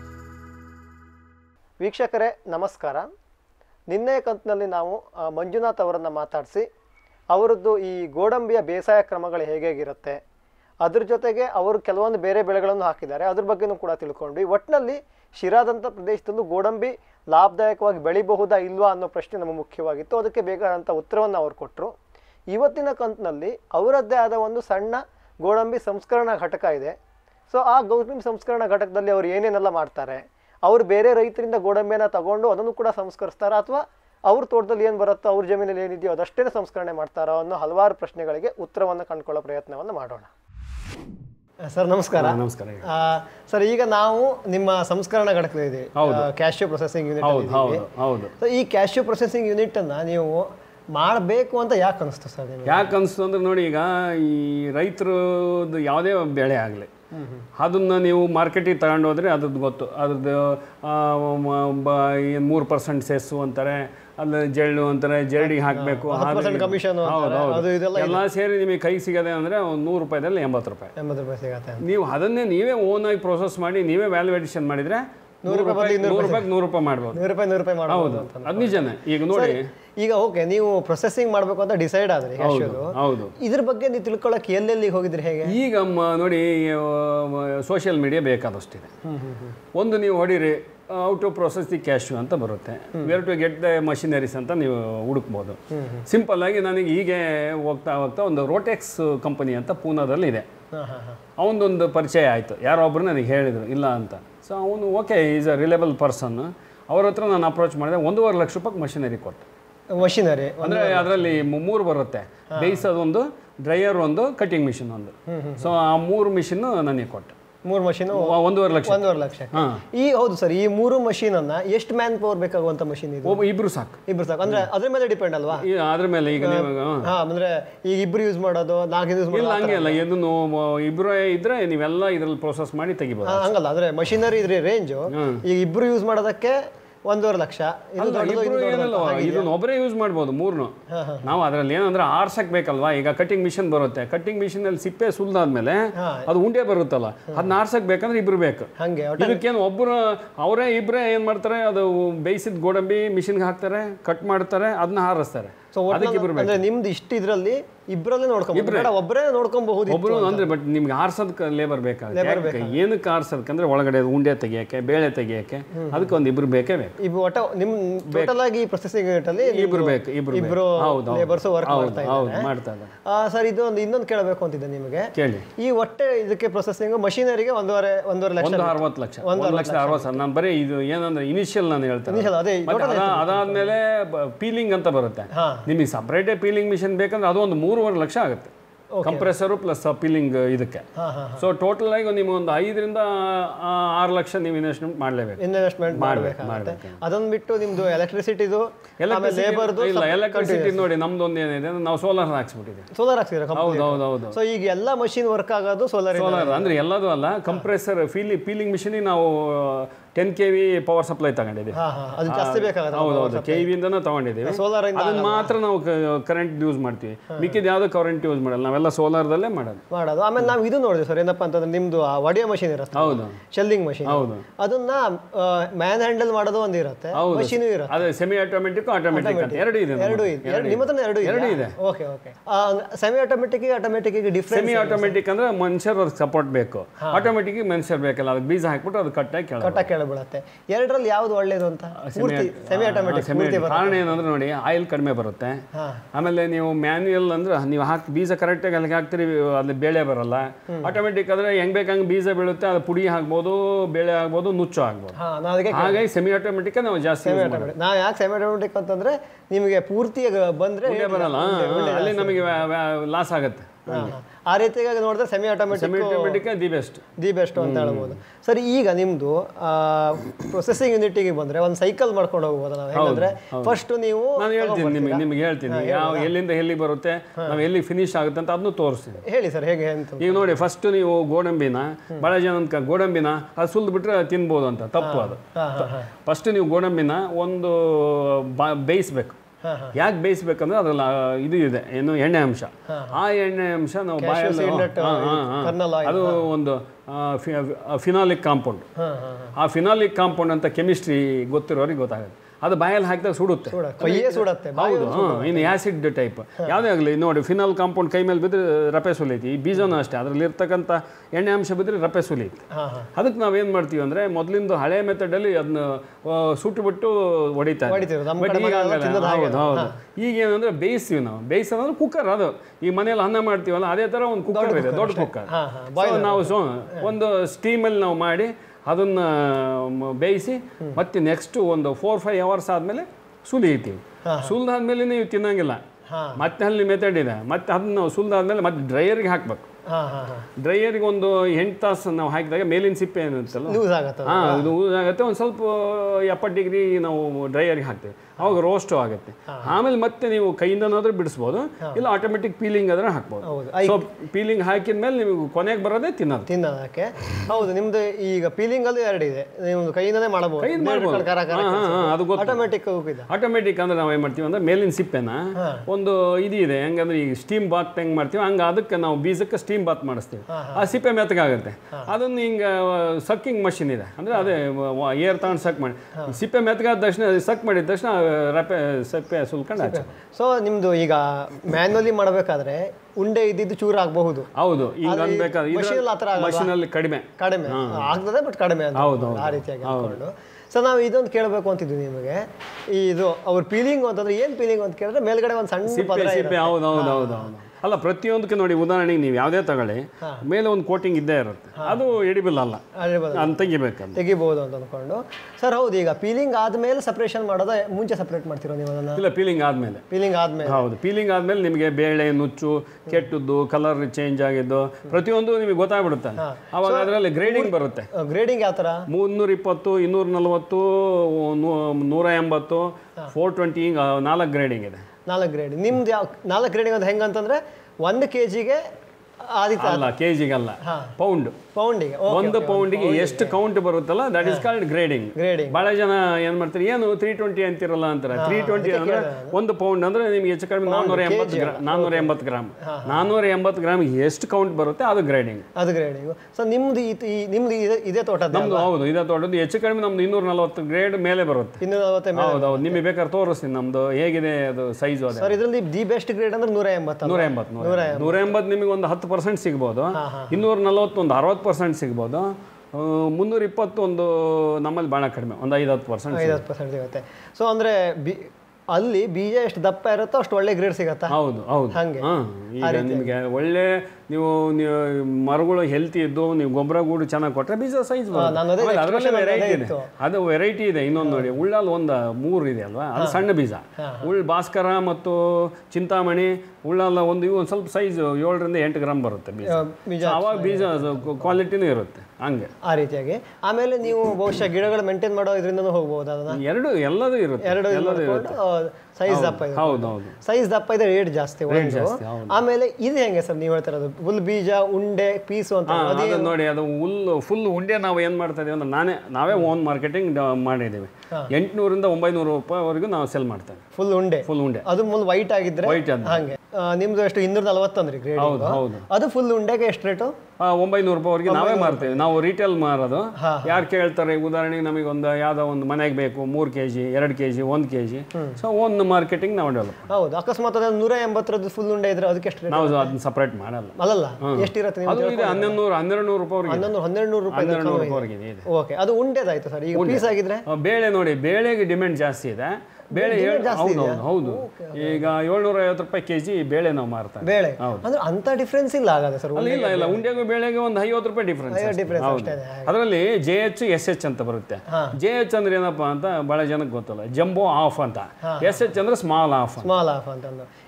ವೀಕ್ಷಕರೇ ನಮಸ್ಕಾರ ನಿನ್ನೆ ಕಂತಿನಲ್ಲಿ ನಾವು ಆ, ಮಂಜುನಾಥ್ ಅವರನ್ನು ಮಾತಾಡಿಸಿ ಅವರದ್ದು ಈ ಗೋಡಂಬಿಯ ಬೇಸಾಯ ಕ್ರಮಗಳು ಹೇಗೇಗಿರುತ್ತೆ ಅದ್ರ ಜೊತೆಗೆ ಅವರು ಕೆಲವೊಂದು ಬೇರೆ ಬೆಳೆಗಳನ್ನು ಹಾಕಿದ್ದಾರೆ ಅದ್ರ ಬಗ್ಗೆನೂ ಕೂಡ ತಿಳ್ಕೊಂಡ್ವಿ ಒಟ್ಟಿನಲ್ಲಿ ಶಿರಾದಂಥ ಪ್ರದೇಶದಲ್ಲೂ ಗೋಡಂಬಿ ಲಾಭದಾಯಕವಾಗಿ ಬೆಳಿಬಹುದಾ ಇಲ್ವಾ ಅನ್ನೋ ಪ್ರಶ್ನೆ ನಮಗೆ ಮುಖ್ಯವಾಗಿತ್ತು ಅದಕ್ಕೆ ಬೇಕಾದಂಥ ಉತ್ತರವನ್ನು ಅವ್ರು ಕೊಟ್ಟರು ಇವತ್ತಿನ ಕಂತಿನಲ್ಲಿ ಅವರದ್ದೇ ಆದ ಒಂದು ಸಣ್ಣ ಗೋಡಂಬಿ ಸಂಸ್ಕರಣಾ ಘಟಕ ಇದೆ ಸೊ ಆ ಗೋಡಂಬಿ ಸಂಸ್ಕರಣಾ ಘಟಕದಲ್ಲಿ ಅವ್ರು ಏನೇನೆಲ್ಲ ಮಾಡ್ತಾರೆ ಅವ್ರು ಬೇರೆ ರೈತರಿಂದ ಗೋಡಂಬಿಯನ್ನು ತಗೊಂಡು ಅದನ್ನು ಕೂಡ ಸಂಸ್ಕರಿಸ್ತಾರಾ ಅಥವಾ ಅವ್ರ ತೋಟದಲ್ಲಿ ಏನು ಬರುತ್ತೋ ಅವ್ರ ಜಮೀನಲ್ಲಿ ಏನಿದೆಯೋ ಅದಷ್ಟೇ ಸಂಸ್ಕರಣೆ ಮಾಡ್ತಾರೋ ಅನ್ನೋ ಹಲವಾರು ಪ್ರಶ್ನೆಗಳಿಗೆ ಉತ್ತರವನ್ನು ಕಂಡುಕೊಳ್ಳೋ ಪ್ರಯತ್ನವನ್ನು ಮಾಡೋಣ ಸರ್ ನಮಸ್ಕಾರ ನಮಸ್ಕಾರ ಆ, ಸರ್ ಈಗ ನಾವು ನಿಮ್ಮ ಸಂಸ್ಕರಣಾ ಘಟಕದಲ್ಲಿ ಕ್ಯಾಶ್ಯೂ ಪ್ರೊಸೆಸಿಂಗ್ ಯೂನಿಟ್ ಹೌದು ಹೌದು ಹೌದು ಸೊ ಈ ಕ್ಯಾಶ್ಯೂ ಪ್ರೊಸೆಸಿಂಗ್ ಯೂನಿಟ್ ಅನ್ನ ನೀವು ಮಾಡಬೇಕು ಅಂತ ಯಾಕೆ ಅನಿಸ್ತು ಸರ್ ನಿಮಗೆ ಯಾಕೆ ಅನಿಸ್ತು ಅಂದ್ರೆ ನೋಡಿ ಈಗ ಈ ರೈತರದ್ದು ಯಾವುದೇ ಬೆಳೆ ಆಗಲಿ ಅದನ್ನು ನೀವು ಮಾರ್ಕೆಟಿಗೆ ತಗೊಂಡು ಹೋದ್ರೆ ಅದ್ರದ್ದು ಗೊತ್ತು ಅದ್ರದ್ದು ಮೂರು ಪರ್ಸೆಂಟ್ ಸೆಸ್ಸು ಅಂತಾರೆ ಅಲ್ಲಿ ಜಳ್ಳು ಅಂತಾರೆ ಜರಡಿಗೆ ಹಾಕಬೇಕು commission ಅಂತಾರೆ, ಹೌದು ಅದು ಹೌದು ಇದೆಲ್ಲ ಎಲ್ಲ ಸೇರಿ ನಿಮಗೆ ಕೈ ಸಿಗೋದೆ ಅಂದರೆ ಒಂದು ನೂರು ರೂಪಾಯಿದಲ್ಲಿ ಎಂಬತ್ತು ರೂಪಾಯಿ ಎಂಬತ್ತು ರೂಪಾಯಿ ಸಿಗತ್ತೆ ನೀವು ಅದನ್ನೇ ನೀವೇ ಓನಾಗಿ ಪ್ರೋಸೆಸ್ ಮಾಡಿ ನೀವೇ ವ್ಯಾಲ್ಯೂ ಅಡಿಷನ್ ಮಾಡಿದರೆ ನೂರು ರೂಪಾಯಿ ನೂರು ರೂಪಾಯಿ ನೂರು ರೂಪಾಯಿ ಮಾಡ್ಬೋದು ನೂರು ರೂಪಾಯಿ ನೂರು ರೂಪಾಯಿ ಹೌದು ಮಾಡ್ಬೋದು ಅದು ನಿಜನೇ ಈಗ ನೋಡಿ ಈಗ ಓಕೆ ನೀವು ಪ್ರೊಸೆಸಿಂಗ್ ಮಾಡಬೇಕು ಅಂತ ಡಿಸೈಡ್ ಆದ್ರಿ ಹೌದು ಕ್ಯಾಶ್ಯೂದು ಹೌದು ಇದ್ರ ಬಗ್ಗೆ ನೀವು ತಿಳ್ಕೊಳಕ್ಕೆ ಎಲ್ಲೆಲ್ಲಿ ಹೋಗಿದ್ರಿ ಹೇಗೆ ಈಗ ಮ- ನೋಡಿ ಸೋಷಿಯಲ್ ಮೀಡಿಯಾ ಬೇಕಾದಷ್ಟಿದೆ ಒಂದು ನೀವು ಹೊಡೀರಿ out to process the cashew ಅಂತ ಬರುತ್ತೆ where to get the machineries ಅಂತ ನೀವು ಹುಡುಕ್ಬೋದು ಸಿಂಪಲ್ ಆಗಿ ನನಗೆ ಹೀಗೆ ಹೋಗ್ತಾ ಹೋಗ್ತಾ ಒಂದು ರೋಟೆಕ್ಸ್ ಕಂಪನಿ ಅಂತ ಪೂನಾದಲ್ಲಿ ಇದೆ ಹಾಂ ಹಾಂ ಹಾಂ ಅವನದೊಂದು ಪರಿಚಯ ಆಯಿತು ಯಾರೋ ಒಬ್ಬರು ನನಗೆ ಹೇಳಿದರು ಇಲ್ಲ ಅಂತ ಸೊ ಅವನು okay is a reliable person ಅವ್ರ ಹತ್ರ ನಾನು ಅಪ್ರೋಚ್ ಮಾಡಿದೆ ಒಂದೂವರೆ ಲಕ್ಷ ರೂಪಾಯಿ ಮಷಿನರಿ ಕೊಟ್ಟು ಮಷಿನರಿ ಅಂದರೆ ಅದರಲ್ಲಿ ಮೂರು ಬರುತ್ತೆ ಬೇಯಿಸೋದೊಂದು ಡ್ರೈಯರ್ ಒಂದು ಕಟಿಂಗ್ ಮಿಷಿನ್ ಒಂದು ಸೊ ಆ ಮೂರು ಮಿಷಿನ್ ನನಗೆ ಕೊಟ್ಟು ಮೂರು ಮಷೀನು ಒಂದೂವರೆ ಲಕ್ಷ ಒಂದೂವರೆ ಲಕ್ಷ ಹಾಂ ಈ ಹೌದು ಸರ್ ಈ ಮೂರು ಮಷೀನ್ ಅನ್ನ ಎಷ್ಟು ಮ್ಯಾನ್ ಪವರ್ ಬೇಕಾಗುವಂತ ಮಷೀನ್ ಇದು ಒಬ್ಬ ಇಬ್ರು ಸಾಕು ಇಬ್ರು ಸಾಕು ಅಂದ್ರೆ ಅದ್ರ ಮೇಲೆ ಡಿಪೆಂಡ್ ಅಲ್ವಾ ಈ ಅದ್ರ ಮೇಲೆ ಈಗ ನೀವು ಹಾ. ಹಾ ಅಂದ್ರೆ ಈಗ ಇಬ್ರು ಯೂಸ್ ಮಾಡೋದು ನಾಲ್ಕು ಯೂಸ್ ಇಲ್ಲ ಮಾಡೋದು ಹಂಗೆ ಅಲ್ಲ ಇದನ್ನು ಇಬ್ರು ಇದ್ರೆ ನೀವೆಲ್ಲ ಇದ್ರಲ್ಲಿ ಪ್ರೊಸೆಸ್ ಮಾಡಿ ತೆಗಿಬೋದು ಹಾ, ಹಂಗಲ್ಲ ಅಂದ್ರೆ ಮಷಿನರಿ ಇದ್ರೆ ರೇಂಜು ಹ್ಮ್. ಈಗ ಇಬ್ರು ಯೂಸ್ ಮಾಡೋದಕ್ಕೆ ಒಂದೂವರೆ ಲಕ್ಷ ಇದು ಅಲ್ಲ, ದೊಡ್ಡದು, ಇಬ್ರು ಇದು ದೊಡ್ಡದು ಏನಲ್ಲ ಅಂತ. ಇದನ್ನ ಒಬ್ಬರೇ ಯೂಸ್ ಮಾಡ್ಬೋದು ಮೂರ್ನು ನಾವು ಅದ್ರಲ್ಲಿ ಏನಂದ್ರೆ ಆರ್ಸಕ್ ಬೇಕಲ್ವಾ ಈಗ ಕಟಿಂಗ್ ಮಿಷಿನ್ ಬರುತ್ತೆ ಕಟಿಂಗ್ ಮಿಷಿನ್ ಅಲ್ಲಿ ಸಿಪ್ಪೆ ಸುಲ್ದಾದ್ಮೇಲೆ ಹಾ. ಅದು ಉಂಡೆ ಬರುತ್ತಲ್ಲ ಅದನ್ನ ಆರ್ಸಕ್ ಬೇಕಂದ್ರೆ ಇಬ್ರು ಬೇಕು ಹಂಗೆ ಒಟ್ಟು ಇದಕ್ಕೇನು ಒಬ್ಬರು ಅವರೇ ಇಬ್ಬರೇ ಏನು ಮಾಡ್ತಾರೆ ಅದು ಬೇಯಿಸಿದ ಗೋಡಂಬಿ ಮಿಷಿನ್ಗೆ ಹಾಕ್ತಾರೆ ಕಟ್ ಮಾಡ್ತಾರೆ ಅದನ್ನ ಹಾರಿಸ್ತಾರೆ ಸೊ ಅದಕ್ಕೆ ಇಬ್ರು ಬೇಕು ಅಂದ್ರೆ ನಿಮ್ದು ಇಷ್ಟು ಇದ್ರಲ್ಲಿ ಇಬ್ರಲ್ಲೇ ನೋಡ್ಕೊಂಬೋದು ಬೇಡ ಒಬ್ಬರೇ ನೋಡ್ಕೊಬಹುದು ಒಬ್ರು ಅಂದ್ರೆ ಬಟ್ ನಿಮ್ಗೆ ಆರ್ಸೋದಕ್ಕೆ ಲೇಬರ್ ಬೇಕಾಗುತ್ತೆ ಯಾಕೆ? ಏನಕ್ಕೆ ಆರ್ಸೋದಕ್ಕಂದ್ರೆ ಒಳಗಡೆ ಉಂಡೆ ತೆಗಿಯಕ್ಕೆ ಬೇಳೆ ತೆಗಿಯಕ್ಕೆ ಅದಕ್ಕೆ ಒಂದು ಇಬ್ರು ಬೇಕೇ ಬೇಕು ಇವ್ ಒಟ್ಟ ನಿಮ್ ಟೋಟಲ್ ಆಗಿ ಪ್ರೊಸೆಸಿಂಗ್ ಯೂನಿಟ್ ಅಲ್ಲಿ ಇಬ್ರು ಬೇಕು ಇಬ್ರು ಬೇಕು. ಇಬ್ರು ಹೌದು ಹೌದು. ಲೇಬರ್ಸ್ ವರ್ಕ್ ಹೌದು ಮಾಡ್ತಾ ಹೌದು ಇದ್ದಾರೆ ಮಾಡ್ತಾ ಇದ್ದಾರೆ ಸರ್ ಇದು ಒಂದು ಇನ್ನೊಂದು ಕೇಳಬೇಕು ಅಂತಿದ್ದೆ ನಿಮಗೆ ಕೇಳಿ ಈ ಒಟ್ಟೆ ಇದಕ್ಕೆ ಪ್ರೊಸೆಸಿಂಗ್ ಮಷೀನರಿಗೆ ಒಂದೂವರೆ ಒಂದೂವರೆ ಲಕ್ಷ ಒಂದು ಅರವತ್ತು ಲಕ್ಷ ಒಂದು ಲಕ್ಷದ ಅರವತ್ತು ಸಾವಿರ ನಾನು ಬರೀ ಇದು ಏನಂದ್ರೆ ಇನಿಷಿಯಲ್ ನಾನು ಹೇಳ್ತೇನೆ Initial, ಅದೇ ಮತ್ತೆ ಅದ ಅದಾದ್ಮೇಲೆ ಪೀಲಿಂಗ್ ಅಂತ ಬರುತ್ತೆ ಹಾ. ನಿಮಗೆ ಸಪ್ರೇಟೇ ಪೀಲಿಂಗ್ ಮಿಷಿನ್ ಬೇಕಂದ್ರೆ ಅದು ಒಂದು ಮೂರುವರೆ ಲಕ್ಷ ಆಗುತ್ತೆ ಕಂಪ್ರೆಸರು ಪ್ಲಸ್ ಪೀಲಿಂಗ್ ಇದಕ್ಕೆ ಹಾ ಹಾ ಸೊ ಟೋಟಲ್ ಆಗಿ ನೀವು ಒಂದು ಐದರಿಂದ ಆ, ಆರು ಲಕ್ಷ ನೀವು ಇನ್ವೆಸ್ಟ್ಮೆಂಟ್ ಮಾಡಲೇಬೇಕು ಇನ್ವೆಸ್ಟ್ಮೆಂಟ್ ಮಾಡ್ಬೇಕು, ಮಾಡಬೇಕಾಗುತ್ತೆ ಅದನ್ನ ಬಿಟ್ಟು ನಿಮ್ದು ಎಲೆಕ್ಟ್ರಿಸಿಟಿದು ಆಮೇಲೆ ಲೇಬರ್ದು ಇಲ್ಲ ಎಲೆಕ್ಟ್ರಿಸಿಟಿ ನೋಡಿ ನಮ್ದು ಒಂದು ಏನಿದೆ ಅಂದ್ರೆ ನಾವು ಸೋಲಾರ್ ಹಾಕ್ಸ್ಬಿಟ್ಟಿದ್ದೀವಿ ಸೋಲಾರ್ ಹಾಕ್ಸಿದ್ರೆ ಹೌದು ಹೌದು ಹೌದು ಸೊ ಈಗ ಎಲ್ಲ ಮಷೀನ್ ವರ್ಕ್ ಆಗೋದು ಸೋಲಾರ್ ಸೋಲಾರ್ ಅಂದ್ರೆ ಎಲ್ಲದೂ ಅಲ್ಲ ಕಂಪ್ರೆಸರ್ ಫೀಲಿ ಪೀಲಿಂಗ್ ಮಿಷಿನಿಗೆ ನಾವು ten K V power supply ತಗೊಂಡಿದ್ದೀವಿ ಹಾ ಹಾ ಅದು ಜಾಸ್ತಿ ಬೇಕಾಗುತ್ತೆ ಹೌದು ಹೌದು ಕೆ ವಿಯಿಂದನೂ ತಗೊಂಡಿದ್ದೀವಿ ಸೋಲಾರ್ ಇಂದ ಅದನ್ನ ಮಾತ್ರ ನಾವು ಕರೆಂಟ್ ಯೂಸ್ ಮಾಡ್ತೀವಿ ಮಿಕ್ಕಿದ ಯಾವುದು ಕರೆಂಟ್ ಯೂಸ್ ಮಾಡಲ್ಲ ನಾವೆಲ್ಲ ಸೋಲಾರ್ದಲ್ಲೇ ಮಾಡೋದು ಮಾಡೋದು ಆಮೇಲೆ ನಾವು ಇದು ನೋಡಿದ್ವಿ ಸರ್ ಏನಪ್ಪಾ ಅಂತಂದ್ರೆ ನಿಮ್ದು ಆ ಒಡೆಯೋ ಮಷೀನ್ ಇರುತ್ತೆ ಹೌದು ಶೆಲ್ಲಿಂಗ್ ಮಷೀನ್ ಹೌದು ಅದನ್ನ ಮ್ಯಾನ್ ಹ್ಯಾಂಡಲ್ ಮಾಡೋದು ಒಂದು ಇರುತ್ತೆ ಹೌದು. ಮಷೀನು ಇರುತ್ತೆ ಅದೇ ಸೆಮಿ ಆಟೋಮೆಟಿಕ್ ಆಟೋಮೆಟಿಕ್ ಅಂತ ಎರಡು ಇದೆ ಎರಡು ಇದೆ ಎರಡು ನಿಮ್ಮ ಹತ್ರ ಎರಡು ಎರಡು ಇದೆ okay okay semi automatic automatic difference semi automatic ಅಂದ್ರೆ ಮನುಷ್ಯರು ಅದಕ್ಕೆ ಸಪೋರ್ಟ್ ಬೇಕು ಆಟೋಮೆಟಿಕ್ ಮನುಷ್ಯರು ಬೇಕಲ್ಲ ಅದಕ್ಕೆ ಬೀಜ ಹಾಕ್ಬಿಟ್ಟು ಅದು ಕಟ್ಟಾಗಿ ಕೆಳಗೆ ಕಟ್ಟ ಕೇಳ ಬೀಳುತ್ತೆ ಎರಡರಲ್ಲಿ ಯಾವ್ದು ಒಳ್ಳೇದು ಅಂತ ಪೂರ್ತಿ ಸೆಮಿ ಆಟೋಮೆಟಿಕ್ ಸೆಮಿ ಕಾರಣ ಏನಂದ್ರೆ ನೋಡಿ ಆಯಿಲ್ ಕಡಿಮೆ ಬರುತ್ತೆ ಹಾ. ಆಮೇಲೆ ನೀವು ಮ್ಯಾನ್ಯಲ್ ಅಂದ್ರೆ ನೀವು ಹಾಕಿ ಬೀಜ ಕರೆಕ್ಟಾಗಿ ಅಲ್ಲಿಗೆ ಹಾಕ್ತೀರಿ ಅಲ್ಲಿ ಬೇಳೆ ಬರಲ್ಲ ಆಟೋಮೆಟಿಕ್ ಆದ್ರೆ ಹೆಂಗ್ ಬೇಕಂಗೆ ಬೀಜ ಬೀಳುತ್ತೆ ಅದು ಪುಡಿ ಹಾಕ್ಬೋದು ಬೇಳೆ ಆಗ್ಬೋದು ನುಚ್ಚು ಆಗ್ಬೋದು ಹಾ ನಾ ಅದಕ್ಕೆ ಹಾಗಾಗಿ ಸೆಮಿ ಆಟೋಮೆಟಿಕ್ ನಾವು ಜಾಸ್ತಿ use ಮಾಡೋದು. automatic. ನಾ ಯಾಕೆ ಸೆಮಿ ಆಟೋಮೆಟಿಕ್ ಅಂತಂದ್ರೆ ನಿಮಗೆ ಪೂರ್ತಿ ಬಂದ್ರೆ ಉಂಡೆ ಬರಲ್ಲ ಅಲ್ಲಿ ನಮಗೆ ಲಾಸ್ ಆಗುತ್ತೆ ಹಾ, ಹಾ. ಆ ರೀತಿಯಾಗಿ ನೋಡಿದ್ರೆ semi automatic semi automatic the best the best ಅಂತ ಹೇಳ್ಬೋದು ಸರ್ ಈಗ ನಿಮ್ದು ಪ್ರೊಸೆಸಿಂಗ್ ಯೂನಿಟಿಗೆ ಬಂದ್ರೆ ಒಂದು ಸೈಕಲ್ ಮಾಡ್ಕೊಂಡು ಹೋಗ್ಬೋದು ನಾವು ಹೆಂಗಂದ್ರೆ ಫಸ್ಟ್ ನೀವು ನಾನು ಹೇಳ್ತೀನಿ ನಿಮಗೆ ನಿಮಗೆ ಹೇಳ್ತೀನಿ ಯಾವ ಎಲ್ಲಿಂದ ಎಲ್ಲಿ ಬರುತ್ತೆ ನಾವು ಎಲ್ಲಿ ಫಿನಿಶ್ ಆಗುತ್ತೆ ಅಂತ ಅದನ್ನು ತೋರಿಸ್ತೀನಿ ಹೇಳಿ ಸರ್ ಹೇಗೆ ಅಂತ ಈಗ ನೋಡಿ ಫಸ್ಟ್ ನೀವು ಗೋಡಂಬಿನ ಭಾಳ ಜನ ಅನ್ಕ ಗೋಡಂಬಿನ ಅದು ಸುಲ್ದು ಬಿಟ್ರೆ ತಿನ್ಬೋದು ಅಂತ ತಪ್ಪು ಅದು ಹಾ ಹಾ ಹಾ ಫಸ್ಟ್ ನೀವು ಗೋಡಂಬಿನ ಒಂದು ಬಾ ಬೇಯಿಸ್ಬೇಕು ಹಾ, ಯಾಕೆ ಬೇಯಿಸ್ಬೇಕಂದ್ರೆ ಅದ್ರಲ್ಲಿ ಆ ಇದು ಇದೆ ಏನು ಎಣ್ಣೆ ಅಂಶ ಆ ಎಣ್ಣೆ ಅಂಶ ನಾವು ಬಾಯಲ್ಲಿ nut, ಹಾ, ಹಾ, ಹಾ. kernel oil, ಅದು ಒಂದು ಫಿನಾಲಿಕ್ ಕಾಂಪೌಂಡ್ ಹಾ ಹಾ ಆ ಫಿನಾಲಿಕ್ ಕಾಂಪೌಂಡ್ ಅಂತ ಕೆಮಿಸ್ಟ್ರಿ ಗೊತ್ತಿರೋರಿಗೆ ಗೊತ್ತಾಗುತ್ತೆ ಅದು ಬಾಯಲ್ಲಿ ಹಾಕಿದಾಗ ಸುಡುತ್ತೆ ಕೈಯೇ ಸುಡತ್ತೆ ಬಾಯಿ ಹೌದು ಹಾಂ ಇನ್ನು ಆ್ಯಸಿಡ್ ಟೈಪ್ ಯಾವುದೇ ಆಗಲಿ ನೋಡಿ ಫಿನಾಲ್ ಕಾಂಪೌಂಡ್ ಕೈ ಮೇಲೆ ಬಿದ್ದರೆ ರಪೆ ಸುಲಿಯುತ್ತೆ ಈ ಬೀಜನೂ ಅಷ್ಟೇ ಅದರಲ್ಲಿ ಇರ್ತಕ್ಕಂಥ ಎಣ್ಣೆ ಅಂಶ ಬಿದ್ದರೆ ರಪೆ ಸುಲಿಯುತ್ತೆ ಹಾ ಹಾ ಅದಕ್ಕೆ ನಾವೇನು ಮಾಡ್ತೀವಿ ಅಂದರೆ ಮೊದಲಿಂದ ಹಳೆ ಮೆಥಡಲ್ಲಿ ಅದನ್ನ ಸುಟ್ಟುಬಿಟ್ಟು ಹೊಡಿತಾರೆ ಹೊಡಿತೀವಿ. ನಮ್ಮ ಬಟ್ ಕಡೆ ಈಗ ಮನೆಯೆಲ್ಲ ಹಂಗಲ್ಲ. ತಿನ್ನೋದು ಹಾಗೆ. ಹೌದು ಹೌದು ಈಗ ಏನಂದ್ರೆ ಬೇಯಿಸ್ತೀವಿ ನಾವು ಬೇಯಿಸೋದಂದ್ರೆ ಕುಕ್ಕರ್ ಅದು ಈ ಮನೇಲಿ ಅನ್ನ ಮಾಡ್ತೀವಲ್ಲ ಅದೇ ಥರ ಒಂದು ಕುಕ್ಕರ್ ಇದೆ ದೊಡ್ಡ ಕುಕ್ಕರ್ ಹಾ ಹಾ ಸೊ ನಾವು ಸೊ ಒಂದು ಸ್ಟೀಮಲ್ಲಿ ನಾವು ಮಾಡಿ ಅದನ್ನು ಬೇಯಿಸಿ ಮತ್ತೆ ನೆಕ್ಸ್ಟ್ ಒಂದು ಫೋರ್ ಫೈವ್ ಅವರ್ಸ್ ಆದಮೇಲೆ ಸುಲಿತೀವಿ ಸುಲಿದಾದ್ಮೇಲೆ ನೀವು ತಿನ್ನಂಗಿಲ್ಲ ಹಾ. ಮತ್ತೆ ಅಲ್ಲಿ ಮೆಥಡ್ ಇದೆ ಮತ್ತೆ ಅದನ್ನ ನಾವು ಸುಲಿದಾದ್ಮೇಲೆ ಮತ್ತೆ ಡ್ರೈಯರ್ಗೆ ಹಾಕ್ಬೇಕು ಹಾ ಹಾ ಹಾ ಡ್ರೈಯರ್ಗೆ ಒಂದು ಎಂಟು ತಾಸು ನಾವು ಹಾಕಿದಾಗ ಮೇಲಿನ ಸಿಪ್ಪೆ ಏನಿರುತ್ತಲ್ಲ ಲೂಸ್ ಆಗತ್ತೆ ಹಾಂ ಇದು ಊಸ್ ಆಗುತ್ತೆ ಒಂದು ಸ್ವಲ್ಪ ಎಪ್ಪತ್ತು ಡಿಗ್ರಿ ನಾವು ಡ್ರೈಯರ್ಗೆ ಹಾಕ್ತೀವಿ ಅವಾಗ ರೋಸ್ಟು ಆಗುತ್ತೆ ಆಮೇಲೆ ಮತ್ತೆ ನೀವು ಕೈಯಿಂದನಾದ್ರೂ ಬಿಡಿಸ್ಬೋದು ಇಲ್ಲ ಆಟೋಮೆಟಿಕ್ ಪೀಲಿಂಗ್ ಆದ್ರೆ ಹಾಕ್ಬೋದು ಹೌದು ಸೊ ಪೀಲಿಂಗ್ ಹಾಕಿದ ಮೇಲೆ ನೀವು ಕೊನೆಗೆ ಬರೋದೇ ತಿನ್ನೋದು ತಿನ್ನೋದಕ್ಕೆ ಹೌದು ನಿಮ್ದು ಈಗ ಪೀಲಿಂಗ್ ಅಲ್ಲಿ ಎರಡು ಇದೆ ನೀವು ಕೈಯಿಂದನೇ ಮಾಡಬಹುದು ಕೈಯಿಂದ ಮಾಡ್ಬೋದು. ಹಾ, ಹಾ, ಹಾ, ಅದು ಗೊತ್ತು. ಆಟೋಮೆಟಿಕ್ ಇದೆ ಆಟೋಮೆಟಿಕ್ ಅಂದ್ರೆ ನಾವು ಏನು ಮಾಡ್ತೀವಿ ಅಂದ್ರೆ ಮೇಲಿನ ಸಿಪ್ಪೆನ ಒಂದು ಇದು ಇದೆ ಹೆಂಗಂದ್ರೆ ಈಗ ಸ್ಟೀಮ್ ಬಾತ್ ಹೆಂಗೆ ಮಾಡ್ತೀವಿ ಹಂಗೆ ಅದಕ್ಕೆ ನಾವು ಬೀಜಕ್ಕೆ ಸ್ಟೀಮ್ ಬಾತ್ ಮಾಡಿಸ್ತೀವಿ ಆ ಸಿಪ್ಪೆ ಮೆತ್ತಗಾಗುತ್ತೆ ಅದನ್ನು ಹಿಂಗೆ ಸಕ್ಕಿಂಗ್ ಮಷಿನ್ ಇದೆ ಅಂದ್ರೆ ಅದೇ ಏರ್ ತಗೊಂಡು ಸಕ್ ಮಾಡಿ ಸಿಪ್ಪೆ ಮೆತ್ತಗಾದ ತಕ್ಷಣ ಸಕ್ ಮಾಡಿದ ತಕ್ಷಣ ರಪೆ ಸಿಪ್ಪೆ ಸುಲ್ಕೊಂಡು ಆಚೆ ಸೊ ನಿಮ್ದು ಈಗ ಮ್ಯಾನ್ಯಲಿ ಮಾಡಬೇಕಾದ್ರೆ ಉಂಡೆ ಇದ್ದಿದ್ದು ಚೂರು ಆಗಬಹುದು ಹೌದು ಹಿಂಗೆ ಅದು ಈ ಅನ್ಬೇಕಾದ್ರೆ machine ಅಲ್ಲಿ ಆ ಥರ ಆಗಲ್ವಾ? ಮಷಿನಲ್ಲಿ ಕಡಿಮೆ ಕಡಿಮೆ ಆಗ್ತದೆ ಬಟ್ ಕಡಿಮೆ ಅಂತ ಹೌದು, ಹೌದು. ಆ ರೀತಿಯಾಗಿ ಅನ್ಕೊಂಡು ಸೊ ನಾವು ಇದೊಂದು ಕೇಳಬೇಕು ಅಂತಿದ್ವಿ ನಿಮಗೆ ಈ ಇದು ಅವ್ರ ಪೀಲಿಂಗ್ ಅಂತಂದ್ರೆ ಏನ್ ಪೀಲಿಂಗ್ ಅಂತ ಕೇಳಿದ್ರೆ ಮೇಲ್ಗಡೆ ಒಂದು ಸಣ್ಣ ಸಿಪ್ಪೆ ಪದರ ಸಿಪ್ಪೆ ಹೌದು ಹೌದು ಹೌದು ಹೌದು ಅಲ್ಲ ಪ್ರತಿಯೊಂದಕ್ಕೆ ನೋಡಿ ಉದಾಹರಣೆಗೆ ನೀವು ಯಾವುದೇ ತಗೊಳ್ಳಿ ಮೇಲೆ ಒಂದು ಕೋಟಿಂಗ್ ಇದ್ದೇ ಇರುತ್ತೆ ಅದು ಎಡಿಬಲ್ ಅಲ್ಲ ಇರುತ್ತೆ. ಅಂತ ತೆಗಿಬೇಕಂತ ತೆಗಿಬಹುದು ಅಂತ ಅನ್ಕೊಂಡು ಸರ್ ಹೌದು ಈಗ ಪೀಲಿಂಗ್ ಆದ್ಮೇಲೆ ಸಪ್ರೇಷನ್ ಮಾಡೋದ ಮುಂಚೆ ಸಪ್ರೇಟ್ ಮಾಡ್ತಿರೋ ನೀವು ಅದನ್ನ ಇಲ್ಲ ಪೀಲಿಂಗ್ ಆದಮೇಲೆ ಪೀಲಿಂಗ್ ಆದ್ಮೇಲೆ ಹೌದು ಪೀಲಿಂಗ್ ಆದಮೇಲೆ ನಿಮಗೆ ಬೇಳೆ ನುಚ್ಚು ಕೆಟ್ಟದ್ದು ಕಲರ್ ಚೇಂಜ್ ಆಗಿದ್ದು ಪ್ರತಿಯೊಂದು ನಿಮಗೆ ಗೊತ್ತಾಗ್ಬಿಡುತ್ತೆ ಅವಾಗ ಅದರಲ್ಲಿ ಗ್ರೇಡಿಂಗ್ ಬರುತ್ತೆ ಗ್ರೇಡಿಂಗ್ ಯಾವ ಥರ ಮುನ್ನೂರ ಇಪ್ಪತ್ತು ಇನ್ನೂರ ನಲವತ್ತು ನೂ- ನೂರ ಎಂಬತ್ತು ಫೋರ್ ಟ್ವೆಂಟಿ ಹಿಂಗೆ ನಾಲ್ಕು ಗ್ರೇಡಿಂಗ್ ಇದೆ ನಾಲ್ಕು ಗ್ರೇಡ್ ನಿಮ್ದು ಯಾವ ನಾಲ್ಕು ಗ್ರೇಡಿಂಗ್ ಅಂತ ಹೆಂಗಂತಂದ್ರೆ ಒಂದು ಕೆ ಜಿಗೆ ಆದಿತ್ಯ ಅಲ್ಲ ಕೆ ಜಿಗಲ್ಲ ಪೌಂಡ್ ಪೌಂಡಿಗೆ ಒಂದು ಪೌಂಡಿಗೆ ಎಷ್ಟು ಕೌಂಟ್ ಬರುತ್ತಲ್ಲ that is called grading grading ಬಹಳ ಜನ ಏನ್ ಮಾಡ್ತಾರೆ ಏನು ತ್ರೀ ಟ್ವೆಂಟಿ ಅಂತಿರಲ್ಲ ಅಂತಾರೆ ತ್ರೀ ಟ್ವೆಂಟಿ ಅಂದ್ರೆ ಒಂದು ಪೌಂಡ್ ಅಂದ್ರೆ ನಿಮ್ಗೆ ಹೆಚ್ಚು ಕಡಿಮೆ ನಾನ್ನೂರ ಎಂಬತ್ತು ಗ್ರಾಮ್ ನಾನ್ನೂರ ಎಂಬತ್ತು ಗ್ರಾಮ್ ನಾನ್ನೂರ ಎಂಬತ್ತು ಗ್ರಾಮ್ ಎಷ್ಟು ಕೌಂಟ್ ಬರುತ್ತೆ ಅದು ಗ್ರೇಡಿಂಗ್ ಅದು ಗ್ರೇಡಿಂಗ್ ಸೊ ನಿಮ್ದು ಈ- ಈ ನಿಮ್ದು ಇದೆ ಇದೇ ತೋಟದ ನಮ್ದು ಹೌದು ಇದೇ ದೊಡ್ಡದು ಹೆಚ್ಚು ಕಡಿಮೆ ನಮ್ದು ಇನ್ನೂರ ನಲವತ್ತು ಗ್ರೇಡ್ ಮೇಲೆ ಬರುತ್ತೆ ಇನ್ನೂರ ನಲವತ್ತ ಹೌದು ಹೌದು ನಿಮಗೆ ಬೇಕಾದ್ರೆ ತೋರಿಸ್ತೀನಿ ನಮ್ದು ಹೇಗಿದೆ ಅದು ಸೈಜು ಅದೇ ಸರ್ ಇದರಲ್ಲಿ ದಿ ಬೆಸ್ಟ್ ಗ್ರೇಡ್ ಅಂದ್ರೆ ನೂರ ಎಂಬತ್ತು ನೂರ ಎಂಬತ್ತು ನೂರ ನೂರ ಎಂಬತ್ತು ನಿಮಗೆ ಒಂದು ಹತ್ತು ಪರ್ಸೆಂಟ್ ಸಿಗ್ಬೋದು ಇನ್ನೂರ ನಲವತ್ತು ಒಂದು ಅರವತ್ತು ಪರ್ಸೆಂಟ್ ಸಿಗ್ಬೋದು ಆ, ಮುನ್ನೂರ ಇಪ್ಪತ್ತು ಒಂದು ನಮ್ಮಲ್ಲಿ ಭಾಳ ಕಡಿಮೆ ಒಂದು ಐದು ಹತ್ತು ಪರ್ಸೆಂಟ್ ಐವತ್ತು ಪರ್ಸೆಂಟ್ ಸಿಗುತ್ತೆ ಸೊ ಅಂದ್ರೆ ಬಿ ಅಲ್ಲಿ ಬೀಜ ಎಷ್ಟು ದಪ್ಪ ಇರುತ್ತೋ ಅಷ್ಟು ಒಳ್ಳೆ ಗ್ರೇಡ್ ಸಿಗತ್ತಾ ಹೌದು ಹೌದು ಹಂಗೆ. ಹಾಂ ಈಗ ನಿಮಗೆ ಒಳ್ಳೆ ನೀವು ನೀವು ಮರಗಳು ಹೆಲ್ತಿ ಇದ್ದು ನೀವು ಗೊಬ್ಬರ ಗೂಡು ಚೆನ್ನಾಗಿ ಕೊಟ್ಟರೆ ಬೀಜ ಸೈಜ್ ನಾನು ಅದೇ ಅದರಲ್ಲೇ expression ವೆರೈಟಿ ಅದೇ ಇದೆ ಇತ್ತು. ಅದು ವೆರೈಟಿ ಇದೆ ಇನ್ನೊಂದು ನೋಡಿ ಉಳ್ಳಲ್ಲಿ ಒಂದು ಮೂರು ಇದೆ ಅಲ್ವಾ ಅದು ಸಣ್ಣ ಬೀಜ ಉಳ್ಳ ಭಾಸ್ಕರ ಮತ್ತು ಚಿಂತಾಮಣಿ ಉಳ್ಳಲ್ಲ ಒಂದು ಇವು ಒಂದು ಸ್ವಲ್ಪ ಸೈಜ್ ಏಳರಿಂದ ಎಂಟು ಗ್ರಾಮ್ ಬರುತ್ತೆ ಬೀಜ ಬೀಜ So ಅವಾಗ ಬೀಜ ಕ್ವಾಲಿಟಿನೂ ಇರುತ್ತೆ ಹಂಗೆ ಆ ರೀತಿಯಾಗಿ ಆಮೇಲೆ ನೀವು ಬಹುಶಃ ಗಿಡಗಳು ಮೇಂಟೈನ್ ಮಾಡೋ ಇದರಿಂದನೂ ಹೋಗ್ಬೋದು ಅದನ್ನ ಎರಡು ಎಲ್ಲದೂ ಇರುತ್ತೆ ಎರಡು ಎಲ್ಲದೂ ಇರುತ್ತೆ ಸೈಜ್ ದಪ್ಪ ಇದೆ ಹೌದು ಹೌದು ಸೈಜ್ ದಪ್ಪ ಇದೆ ರೇಟ್ ಜಾಸ್ತಿ ಒಂದು ಜಾಸ್ತಿ, ಹೌದು. ಆಮೇಲೆ ಇದು ಹೆಂಗೆ ಸರ್ ನೀವು ಹೇಳ್ತಾ ಇರೋದು ಫುಲ್ ಬೀಜ ಉಂಡೆ ಪೀಸು ಅಂತ ಹಾ, ಅದು ನೋಡಿ ಅದು ಹುಲ್ಲು ಫುಲ್ ಉಂಡೆ ನಾವು ಏನು ಮಾಡ್ತಾ ಇದೀವಿ ಅಂದ್ರೆ ನಾನೇ ನಾವೇ ಓನ್ ಮಾರ್ಕೆಟಿಂಗ್ ಮಾಡಿದ್ದೀವಿ ಎಂಟುನೂರಿಂದ ಒಂಬೈನೂರು ರೂಪಾಯಿವರೆಗೂ ನಾವು ಸೆಲ್ ಮಾಡ್ತಾ ಇದ್ದೀವಿ ಫುಲ್ ಉಂಡೆ ಫುಲ್ ಉಂಡೆ ಅದು ಫುಲ್ ವೈಟ್ ಆಗಿದ್ರೆ ವೈಟ್ ಅದು ಹಂಗೆ ಆ, ನಿಮ್ದು ಎಷ್ಟು ಇನ್ನೂರ ನಲವತ್ತಂದ್ರಿ ಗ್ರೇಡ್ ಹೌದು ಹೌದು ಅದು ಫುಲ್ ಉಂಡೆಗೆ ಎಷ್ಟು ರೇಟು ಆ, ಒಂಬೈನೂರು ರೂಪಾಯಿವರೆಗೆ ನಾವೇ ಮಾರ್ತೀವಿ ನಾವು ರಿಟೇಲ್ ಮಾರೋದು ಯಾರು ಕೇಳ್ತಾರೆ ಉದಾಹರಣೆಗೆ ನಮಗೆ ಒಂದು ಯಾವುದೋ ಒಂದು ಮನೆಗೆ ಬೇಕು ಮೂರು ಕೆ ಜಿ ಎರಡು ಕೆ ಜಿ ಒಂದು ಕೆ ಜಿ ಸೊ ಒಂದು ಮಾರ್ಕೆಟಿಂಗ್ ನಾವು ಡೆವಲಪ್ ಹೌದು ಅಕಸ್ಮಾತ್ ಅದ ನೂರ ಎಂಬತ್ತರದ್ದು ಫುಲ್ ಉಂಡೆ ಇದ್ರೆ ಅದಕ್ಕೆ ಎಷ್ಟು ರೇಟ್ ನಾವು ಅದನ್ನ ಸಪ್ರೇಟ್ ಮಾಡಲ್ಲ ಅಲ್ಲಲ್ಲ ಎಷ್ಟಿರುತ್ತೆ ನೀವು ಅದು ಇದೆ ಹನ್ನೊಂದು ನೂರು ಹನ್ನೆರಡು ನೂರು ರೂಪಾಯಿವರೆಗೆ ಹನ್ನೊಂದು ಹನ್ನೆರಡು ನೂರು ರೂಪಾಯಿ ಹನ್ನೆರಡು ನೂರು ರೂಪಾಯಿವರೆಗೆ ಇದೆ ಓಕೆ ಅದು ಉಂಡೆದಾಯ್ತು ಸರ್ ಈಗ ಪೀಸ್ ಆಗಿದ್ರೆ ಆ, ಬೇಳೆ ನೋಡಿ ಬೇಳೆಗೆ ಡಿಮ್ಯಾಂಡ್ ಜಾಸ್ತಿ ಇದೆ ಬೇಳೆ ಏಳ್- ಹೌದು ಹೌದು ಹೌದು ಈಗ ಏಳ್ನೂರ ಐವತ್ತು ರೂಪಾಯಿ ಕೆ ಜಿ ಬೇಳೆ ನಾವು ಮಾರ್ತಾರೆ ಬೇಳೆ ಅಂದ್ರೆ ಅಂತ ಡಿಫ್ರೆನ್ಸ್ ಇಲ್ಲ ಆಗದೆ ಸರ್ ಅಲ್ಲ ಇಲ್ಲ ಇಲ್ಲ ಉಂಡೆಗೂ ಬೇಳೆಗೆ ಒಂದು ಐವತ್ತು ರೂಪಾಯಿ ಡಿಫ್ರೆನ್ಸ್ difference ಹೌದು ಅಷ್ಟೇ ಅದರಲ್ಲಿ ಜೆ ಎಚ್ ಎಸ್ ಎಚ್ ಅಂತ ಬರುತ್ತೆ ಜೆ ಎಚ್ ಅಂದ್ರೆ ಏನಪ್ಪಾ ಅಂತ ಬಹಳ ಜನಕ್ಕೆ ಗೊತ್ತಲ್ಲ ಜಂಬೋ ಆಫ್ ಅಂತ ಎಸ್ ಎಚ್ ಅಂದ್ರೆ ಸ್ಮಾಲ್ ಆಫ್ ಸ್ಮಾಲ್ ಆಫ್ ಅಂತಂದು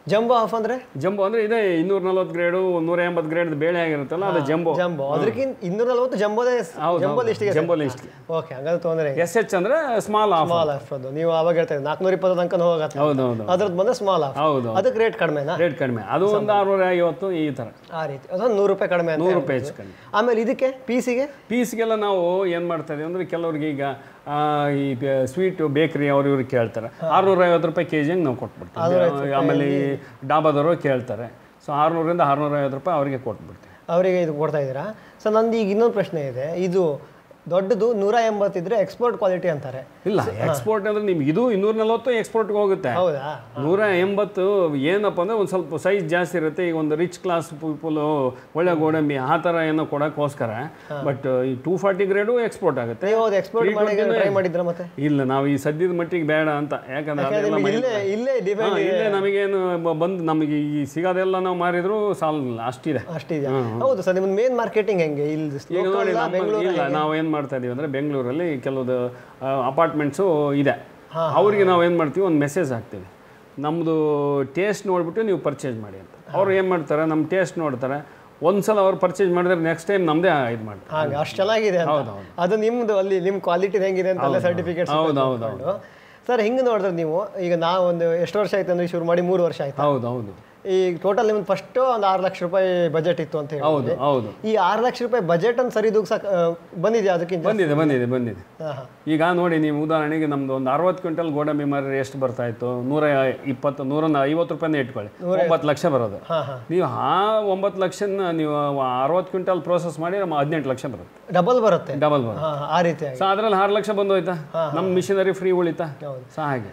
ಜಂಬೋ ಆಫ್ ಅಂದ್ರೆ ಜಂಬೋ ಅಂದರೆ ಇದೇ ಇನ್ನೂರ ನಲ್ವತ್ತು ಗ್ರೇಡು ನೂರ ಎಂಬತ್ತು ಗ್ರೇಡ್ ಬೇಳೆ ಆಗಿರುತ್ತಲ್ಲ ಅದು ಜಂಬೋ ಜಂಬೋ ಅದಕ್ಕಿಂತ ಇನ್ನೂರ ನಲವತ್ತು ಜಂಬೋದೇ ಹೌದು, ಜಂಬೋ ಹೌದು. ಲಿಸ್ಟಿಗೆ ಜಂಬೋ ಲಿಸ್ಟ್ಗೆ. ಓಕೆ ಹಂಗಾದ್ರೆ ತೊಂದರೆ ಎಸ್ ಎಚ್ ಅಂದರೆ ಸ್ಮಾಲ್ ಆಫ್ ಸ್ಮಾಲ್ ಆಫ್ ಅದು ನೀವು ಅವಾಗ ಹೇಳ್ತಾ ಇದ್ದೀರಿ ನಾಲ್ಕುನೂರ ಇಪ್ಪತ್ತು ತನಕ ಹೋಗತ್ತೆ ಹೌದು ಹೌದು ಅದ್ರದ್ದು ಬಂದ್ರೆ ಸ್ಮಾಲ್ ಆಫ್ ಹೌದು ಅದಕ್ಕೆ ರೇಟ್ ಕಡಿಮೆನಾ ರೇಟ್ ಕಡಿಮೆ ಅದು ಒಂದು ಆರುನೂರ ಐವತ್ತು ಈ ಥರ ಆ ರೀತಿ ಅದೊಂದು ನೂರು ರೂಪಾಯಿ ಕಡಿಮೆ ಅಂತ ನೂರು ರೂಪಾಯಿ ಹೆಚ್ಚು ಕಡಿಮೆ ಆಮೇಲೆ ಇದಕ್ಕೆ ಪೀಸಿಗೆ ಪೀಸ್ಗೆಲ್ಲ ನಾವು ಏನು ಮಾಡ್ತಾ ಇದೀವಿ ಅಂದರೆ ಕೆಲವ್ರಿಗೆ ಈಗ ಆ, ಈ ಸ್ವೀಟು ಬೇಕ್ರಿ ಅವ್ರು ಇವ್ರು ಕೇಳ್ತಾರೆ ಆರುನೂರ ಐವತ್ತು ರೂಪಾಯಿ ಕೆ ಜಿಗೆ ನಾವು ಕೊಟ್ಬಿಡ್ತೀವಿ ಆಮೇಲೆ ಈ ಡಾಬಾದವರು ಕೇಳ್ತಾರೆ ಸೊ ಆರುನೂರಿಂದ ಆರುನೂರ ಐವತ್ತು ರೂಪಾಯಿ ಅವರಿಗೆ ಕೊಟ್ಬಿಡ್ತೀವಿ ಅವರಿಗೆ ಇದು ಕೊಡ್ತಾ ಇದ್ದೀರಾ ಸೊ ನಂದು ಈಗ ಇನ್ನೊಂದು ಪ್ರಶ್ನೆ ಇದೆ ಇದು ದೊಡ್ಡದು ನೂರ ಎಂಬತ್ತಿದ್ರೆ ಎಕ್ಸ್ಪೋರ್ಟ್ ಕ್ವಾಲಿಟಿ ಅಂತಾರೆ ಇಲ್ಲ ಎಕ್ಸ್ಪೋರ್ಟ್ ಅಂದರೆ ನಿಮ್ಗೆ ಇದು ಇನ್ನೂರ ನಲ್ವತ್ತು ಎಕ್ಸ್ಪೋರ್ಟ್ಗೆ ಹೋಗುತ್ತೆ ಹೌದಾ ನೂರ ಎಂಬತ್ತು ಏನಪ್ಪ ಅಂದರೆ ಒಂದು ಸ್ವಲ್ಪ ಸೈಜ್ ಜಾಸ್ತಿ ಇರುತ್ತೆ ಈಗ ಒಂದು ರಿಚ್ ಕ್ಲಾಸ್ ಪೀಪಲು ಒಳ್ಳೆ ಗೋಡಂಬಿ ಆ ಥರ ಏನೋ ಕೊಡೋಕ್ಕೋಸ್ಕರ ಬಟ್ ಈ ಟೂ ಫಾರ್ಟಿ ಗ್ರೇಡು ಎಕ್ಸ್ಪೋರ್ಟ್ ಆಗುತ್ತೆ ನೀವು ಅದು ಎಕ್ಸ್ಪೋರ್ಟ್ ಮಾಡಿ ಟ್ರೈ ಮಾಡಿದ್ರ ಮತ್ತೆ ಇಲ್ಲ ನಾವು ಈ ಸದ್ಯದ ಮಟ್ಟಿಗೆ ಬೇಡ ಅಂತ ಯಾಕಂದ್ರೆ ಅದೆಲ್ಲ ನಿಮ್ಗೆ ಇಲ್ಲೇ ಇಲ್ಲೇ ಡಿಪೆಂಡ್ ಹಾ, ಇಲ್ಲೇ ನಮಗೇನು ಬ- ಬಂದು ನಮಗೆ ಈ ಸಿಗೋದೆಲ್ಲ ನಾವು ಮಾರಿದ್ರು ಸಾಲಲ್ಲ ಅಷ್ಟಿದೆ ಅಷ್ಟಿದೆ ಹೌದು ಸರ್ ನಿಮ್ದು ಮೇನ್ ಮಾರ್ಕೆಟಿಂಗ್ ಹೆಂಗೆ ಇಲ್ಲಿ ಈಗ ನೋಡಿ local ಆ, ನಮ್ಮ ಬೆಂಗಳೂರು ಇಲ್ಲ ನಾವು ಏನು ಮಾಡ್ತಾ ಇದೀವಿ ಅಂದರೆ ಬೆಂಗಳೂರಲ್ಲಿ ಕೆಲವು ಅಪಾರ್ಟ್ಮೆಂಟ್ಸು ಇದೆ ಅವರಿಗೆ ನಾವು ಏನು ಮಾಡ್ತೀವಿ ಒಂದು ಮೆಸೇಜ್ ಹಾಕ್ತೀವಿ ನಮ್ಮದು ಟೇಸ್ಟ್ ನೋಡಿಬಿಟ್ಟು ನೀವು ಪರ್ಚೇಸ್ ಮಾಡಿ ಅಂತ ಅವ್ರು ಏನು ಮಾಡ್ತಾರೆ ನಮ್ಮ ಟೇಸ್ಟ್ ನೋಡ್ತಾರೆ ಒಂದ್ಸಲ ಅವ್ರು ಪರ್ಚೇಸ್ ಮಾಡಿದ್ರೆ ನೆಕ್ಸ್ಟ್ ಟೈಮ್ ನಮ್ಮದೇ ಇದು ಮಾಡ್ತಾರೆ ಹಾಗೆ ಅಷ್ಟು ಚೆನ್ನಾಗಿದೆ ಅಂತ ಅದು ನಿಮ್ದು ಅಲ್ಲಿ ನಿಮ್ಮ ಕ್ವಾಲಿಟಿ ಹೆಂಗಿದೆ ಅಂತ ಎಲ್ಲ ಸರ್ಟಿಫಿಕೇಟ್ ಹೌದು ಹೌದು ಸರ್ ಹಿಂಗೆ ನೋಡಿದ್ರೆ ನೀವು ಈಗ ನಾವು ಒಂದು ಎಷ್ಟು ವರ್ಷ ಆಯ್ತು ಅಂದ್ರೆ ಶುರು ಮಾಡಿ ಮೂರು ವರ್ಷ ಆಯ್ತು ಹೌದು ಹೌದು ಈ ಟೋಟಲ್ ನಿಮ್ದು ಫಸ್ಟ್ ಒಂದು ಆರು ಲಕ್ಷ ರೂಪಾಯಿ ಬಜೆಟ್ ಇತ್ತು ಅಂತ ಹೇಳಿ ಹೌದು ಹೌದು ಈ ಆರು ಲಕ್ಷ ರೂಪಾಯಿ ಬಜೆಟ್ ಅನ್ನು ಸರಿ ದೂಗ್ಸಕ್ ಬಂದಿದೆ ಅದಕ್ಕಿಂತ ಬಂದಿದೆ ಬಂದಿದೆ ಬಂದಿದೆ ಹಾಂ ಹಾಂ ಈಗ ನೋಡಿ ನೀವು ಉದಾಹರಣೆಗೆ ನಮ್ದು ಒಂದು ಅರವತ್ತು ಕ್ವಿಂಟಲ್ ಗೋಡಂಬಿ ಮಾರಿದ್ರೆ ಎಷ್ಟು ಬರ್ತಾ ಇತ್ತು ನೂರ ಇಪ್ಪತ್ತು ನೂರ ಐವತ್ತು ರೂಪಾಯಿನೇ ಇಟ್ಕೊಳ್ಳಿ ಒಂಬತ್ತು ಲಕ್ಷ ಬರೋದು ಹಾಂ ಹಾಂ ನೀವು ಆ ಒಂಬತ್ತು ಲಕ್ಷನ ನೀವು ಅರವತ್ತು ಕ್ವಿಂಟಲ್ ಪ್ರೋಸೆಸ್ ಮಾಡಿ ನಮ್ಮ ಹದಿನೆಂಟು ಲಕ್ಷ ಬರುತ್ತೆ ಡಬಲ್ ಬರುತ್ತೆ ಡಬಲ್ ಬರುತ್ತೆ ಹಾಂ ಆ ರೀತಿಯಾಗಿ ಸೊ ಅದ್ರಲ್ಲಿ ಆರು ಲಕ್ಷ ಬಂದೋಯ್ತಾ ನಮ್ಮ ಮಿಷನರಿ ಫ್ರೀ ಉಳಿತಾ ಹೌದು. ಸೊ ಹಾಗೆ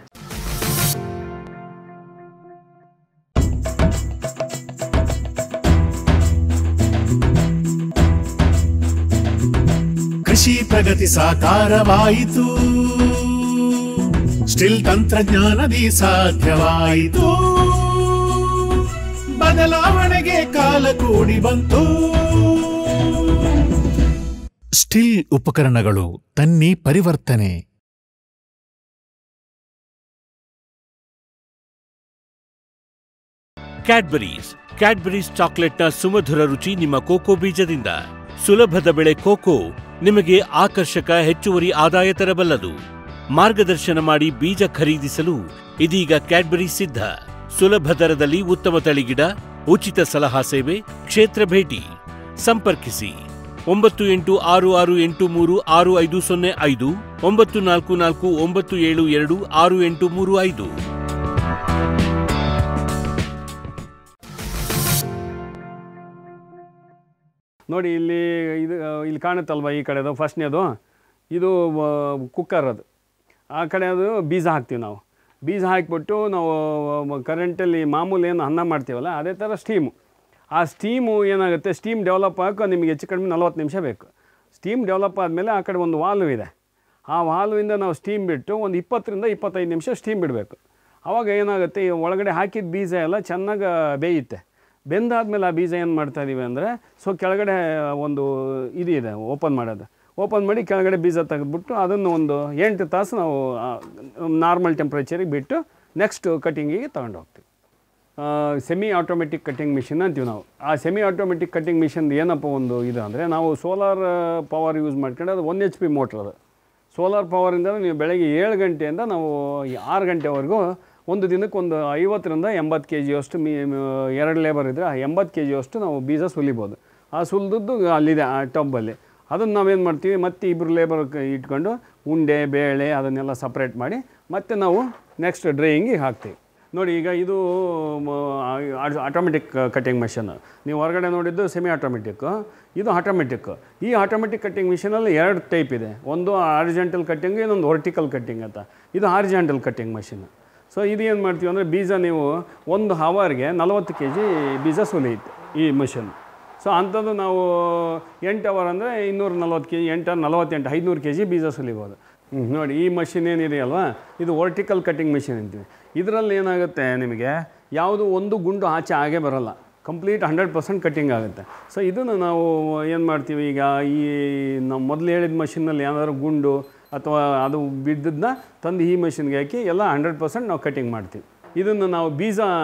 ಕೃಷಿ ಪ್ರಗತಿ ಸಾಕಾರವಾಯಿತು ಸ್ಟಿಲ್ ತಂತ್ರಜ್ಞಾನದಿ ಸಾಧ್ಯವಾಯಿತು ಬದಲಾವಣೆಗೆ ಕಾಲ ಕೂಡಿ ಬಂತು ಸ್ಟಿಲ್ ಉಪಕರಣಗಳು ತನ್ನಿ ಪರಿವರ್ತನೆ ಕ್ಯಾಡ್ಬರೀಸ್ ಕ್ಯಾಡ್ಬರೀಸ್ ಚಾಕ್ಲೆಟ್ನ ಸುಮಧುರ ರುಚಿ ನಿಮ್ಮ ಕೋಕೋ ಬೀಜದಿಂದ ಸುಲಭದ ಬೆಳೆ ಕೋಕೋ ನಿಮಗೆ ಆಕರ್ಷಕ ಹೆಚ್ಚುವರಿ ಆದಾಯ ತರಬಲ್ಲದು ಮಾರ್ಗದರ್ಶನ ಮಾಡಿ ಬೀಜ ಖರೀದಿಸಲು ಇದೀಗ ಕ್ಯಾಡ್ಬರಿ ಸಿದ್ಧ ಸುಲಭ ದರದಲ್ಲಿ ಉತ್ತಮ ತಳಿಗಿಡ ಉಚಿತ ಸಲಹಾ ಸೇವೆ ಕ್ಷೇತ್ರ ಭೇಟಿ ಸಂಪರ್ಕಿಸಿ ಒಂಬತ್ತು ಎಂಟು ಆರು ಆರು ಎಂಟು ಮೂರು ಆರು ಐದು ಸೊನ್ನೆ ಐದು ಒಂಬತ್ತು ನಾಲ್ಕು ನಾಲ್ಕು ಒಂಬತ್ತು ಏಳು ಎರಡು ಆರು ಎಂಟು ಮೂರು ಐದು ನೋಡಿ ಇಲ್ಲಿ ಇದು ಇಲ್ಲಿ ಕಾಣುತ್ತಲ್ವ ಈ ಕಡೆದು ಫಸ್ಟ್ನೇದು ಇದು ಕುಕ್ಕರ್ ಅದು ಆ ಕಡೆ ಅದು ಬೀಜ ಹಾಕ್ತೀವಿ ನಾವು ಬೀಜ ಹಾಕಿಬಿಟ್ಟು ನಾವು ಕರೆಂಟಲ್ಲಿ ಮಾಮೂಲಿ ಏನು ಅನ್ನ ಮಾಡ್ತೀವಲ್ಲ ಅದೇ ಥರ ಸ್ಟೀಮು ಆ ಸ್ಟೀಮು ಏನಾಗುತ್ತೆ ಸ್ಟೀಮ್ ಡೆವಲಪ್ ಆಗೋಕೆ ನಿಮಗೆ ಹೆಚ್ಚು ಕಡಿಮೆ ನಲ್ವತ್ತು ನಿಮಿಷ ಬೇಕು ಸ್ಟೀಮ್ ಡೆವಲಪ್ ಆದಮೇಲೆ ಆ ಕಡೆ ಒಂದು ವಾಲ್ವ್ ಇದೆ ಆ ವಾಲ್ವಿಂದ ನಾವು ಸ್ಟೀಮ್ ಬಿಟ್ಟು ಒಂದು ಇಪ್ಪತ್ತರಿಂದ ಇಪ್ಪತ್ತೈದು ನಿಮಿಷ ಸ್ಟೀಮ್ ಬಿಡಬೇಕು ಆವಾಗ ಏನಾಗುತ್ತೆ ಈ ಒಳಗಡೆ ಹಾಕಿದ ಬೀಜ ಎಲ್ಲ ಚೆನ್ನಾಗಿ ಬೇಯುತ್ತೆ ಬೆಂದಾದ್ಮೇಲೆ ಆ ಬೀಜ ಏನು ಮಾಡ್ತಾ ಇದೀವಿ ಅಂದರೆ ಸೊ ಕೆಳಗಡೆ ಒಂದು ಇದು ಇದೆ ಓಪನ್ ಮಾಡೋದು ಓಪನ್ ಮಾಡಿ ಕೆಳಗಡೆ ಬೀಜ ತೆಗೆದ್ಬಿಟ್ಟು ಅದನ್ನು ಒಂದು ಎಂಟು ತಾಸು ನಾವು ನಾರ್ಮಲ್ ಟೆಂಪ್ರೇಚರಿಗೆ ಬಿಟ್ಟು ನೆಕ್ಸ್ಟ್ ಕಟಿಂಗಿಗೆ ತಗೊಂಡು ಹೋಗ್ತೀವಿ ಸೆಮಿ ಆಟೋಮೆಟಿಕ್ ಕಟ್ಟಿಂಗ್ ಮಿಷಿನ್ ಅಂತೀವಿ ನಾವು ಆ ಸೆಮಿ ಆಟೋಮೆಟಿಕ್ ಕಟ್ಟಿಂಗ್ ಮಿಷಿನ್ ಏನಪ್ಪ ಒಂದು ಇದು ಅಂದರೆ ನಾವು ಸೋಲಾರ್ ಪವರ್ ಯೂಸ್ ಮಾಡ್ಕೊಂಡು ಅದು ಒನ್ ಎಚ್ ಪಿ ಮೋಟ್ರ್ ಅದು ಸೋಲಾರ್ ಪವರಿಂದ ನೀವು ಬೆಳಗ್ಗೆ ಏಳು ಗಂಟೆಯಿಂದ ನಾವು ಈ ಆರು ಗಂಟೆವರೆಗೂ ಒಂದು ದಿನಕ್ಕೆ ಒಂದು ಐವತ್ತರಿಂದ ಎಂಬತ್ತು ಕೆ ಜಿಯಷ್ಟು ಮೀ ಎರಡು ಲೇಬರ್ ಇದ್ದರೆ ಆ ಎಂಬತ್ತು ಕೆ ಜಿಯಷ್ಟು ನಾವು ಬೀಜ ಸುಲಿಬೋದು ಆ ಸುಲಿದದ್ದು ಅಲ್ಲಿದೆ ಆ ಟಬ್ಬಲ್ಲಿ ಅದನ್ನು ನಾವೇನು ಮಾಡ್ತೀವಿ ಮತ್ತೆ ಇಬ್ಬರು ಲೇಬರ್ ಇಟ್ಕೊಂಡು ಉಂಡೆ ಬೇಳೆ ಅದನ್ನೆಲ್ಲ ಸಪ್ರೇಟ್ ಮಾಡಿ ಮತ್ತೆ ನಾವು ನೆಕ್ಸ್ಟ್ ಡ್ರೈಯಿಂಗಿಗೆ ಹಾಕ್ತೀವಿ ನೋಡಿ ಈಗ ಇದು ಆಟೋಮೆಟಿಕ್ ಕಟ್ಟಿಂಗ್ ಮೆಷಿನ್ ನೀವು ಹೊರಗಡೆ ನೋಡಿದ್ದು ಸೆಮಿ ಆಟೋಮೆಟಿಕ್ ಇದು ಆಟೋಮೆಟಿಕ್ ಈ ಆಟೋಮೆಟಿಕ್ ಕಟ್ಟಿಂಗ್ ಮಿಷಿನಲ್ಲಿ ಎರಡು ಟೈಪ್ ಇದೆ ಒಂದು ಆರ್ಜೆಂಟಲ್ ಕಟ್ಟಿಂಗ್ ಇನ್ನೊಂದು ವರ್ಟಿಕಲ್ ಕಟ್ಟಿಂಗ್ ಅಂತ ಇದು ಆರ್ಜೆಂಟಲ್ ಕಟ್ಟಿಂಗ್ ಮೆಷಿನ್ ಸೊ ಇದು ಏನು ಮಾಡ್ತೀವಿ ಅಂದರೆ ಬೀಜ ನೀವು ಒಂದು ಹವರ್ಗೆ ನಲವತ್ತು ಕೆ ಜಿ ಬೀಜ ಸುಲಿಯುತ್ತೆ ಈ ಮಿಷನ್ ಸೊ ಅಂಥದ್ದು ನಾವು ಎಂಟು ಅವರ್ ಅಂದರೆ ಇನ್ನೂರ ನಲ್ವತ್ತು ಕೆ ಜಿ ಎಂಟು ನಲವತ್ತೆಂಟು ಐದುನೂರು ಕೆ ಜಿ ಬೀಜ ಸುಲಿಬೋದು ಹ್ಮ್, ನೋಡಿ ಈ ಮಷಿನ್ ಏನಿದೆಯಲ್ವಾ ಇದು ವರ್ಟಿಕಲ್ ಕಟ್ಟಿಂಗ್ ಮಿಷಿನ್ ಅಂತೀವಿ ಇದರಲ್ಲಿ ಏನಾಗುತ್ತೆ ನಿಮಗೆ ಯಾವುದು ಒಂದು ಗುಂಡು ಆಚೆ ಆಗೇ ಬರಲ್ಲ ಕಂಪ್ಲೀಟ್ ಹಂಡ್ರೆಡ್ ಪರ್ಸೆಂಟ್ ಕಟ್ಟಿಂಗ್ ಆಗುತ್ತೆ ಸೊ ಇದನ್ನು ನಾವು ಏನು ಮಾಡ್ತೀವಿ ಈಗ ಈ ನಾವು ಮೊದಲು ಹೇಳಿದ ಮಷಿನ್ನಲ್ಲಿ ಏನಾದರೂ ಗುಂಡು ಅಥವಾ ಅದು ಬಿದ್ದದನ್ನ ತಂದು ಈ ಮಷಿನ್ಗೆ ಹಾಕಿ ಎಲ್ಲ ಹಂಡ್ರೆಡ್ ಪರ್ಸೆಂಟ್ ನಾವು ಕಟ್ಟಿಂಗ್ ಮಾಡ್ತೀವಿ ಇದನ್ನು ನಾವು ಬೀಜ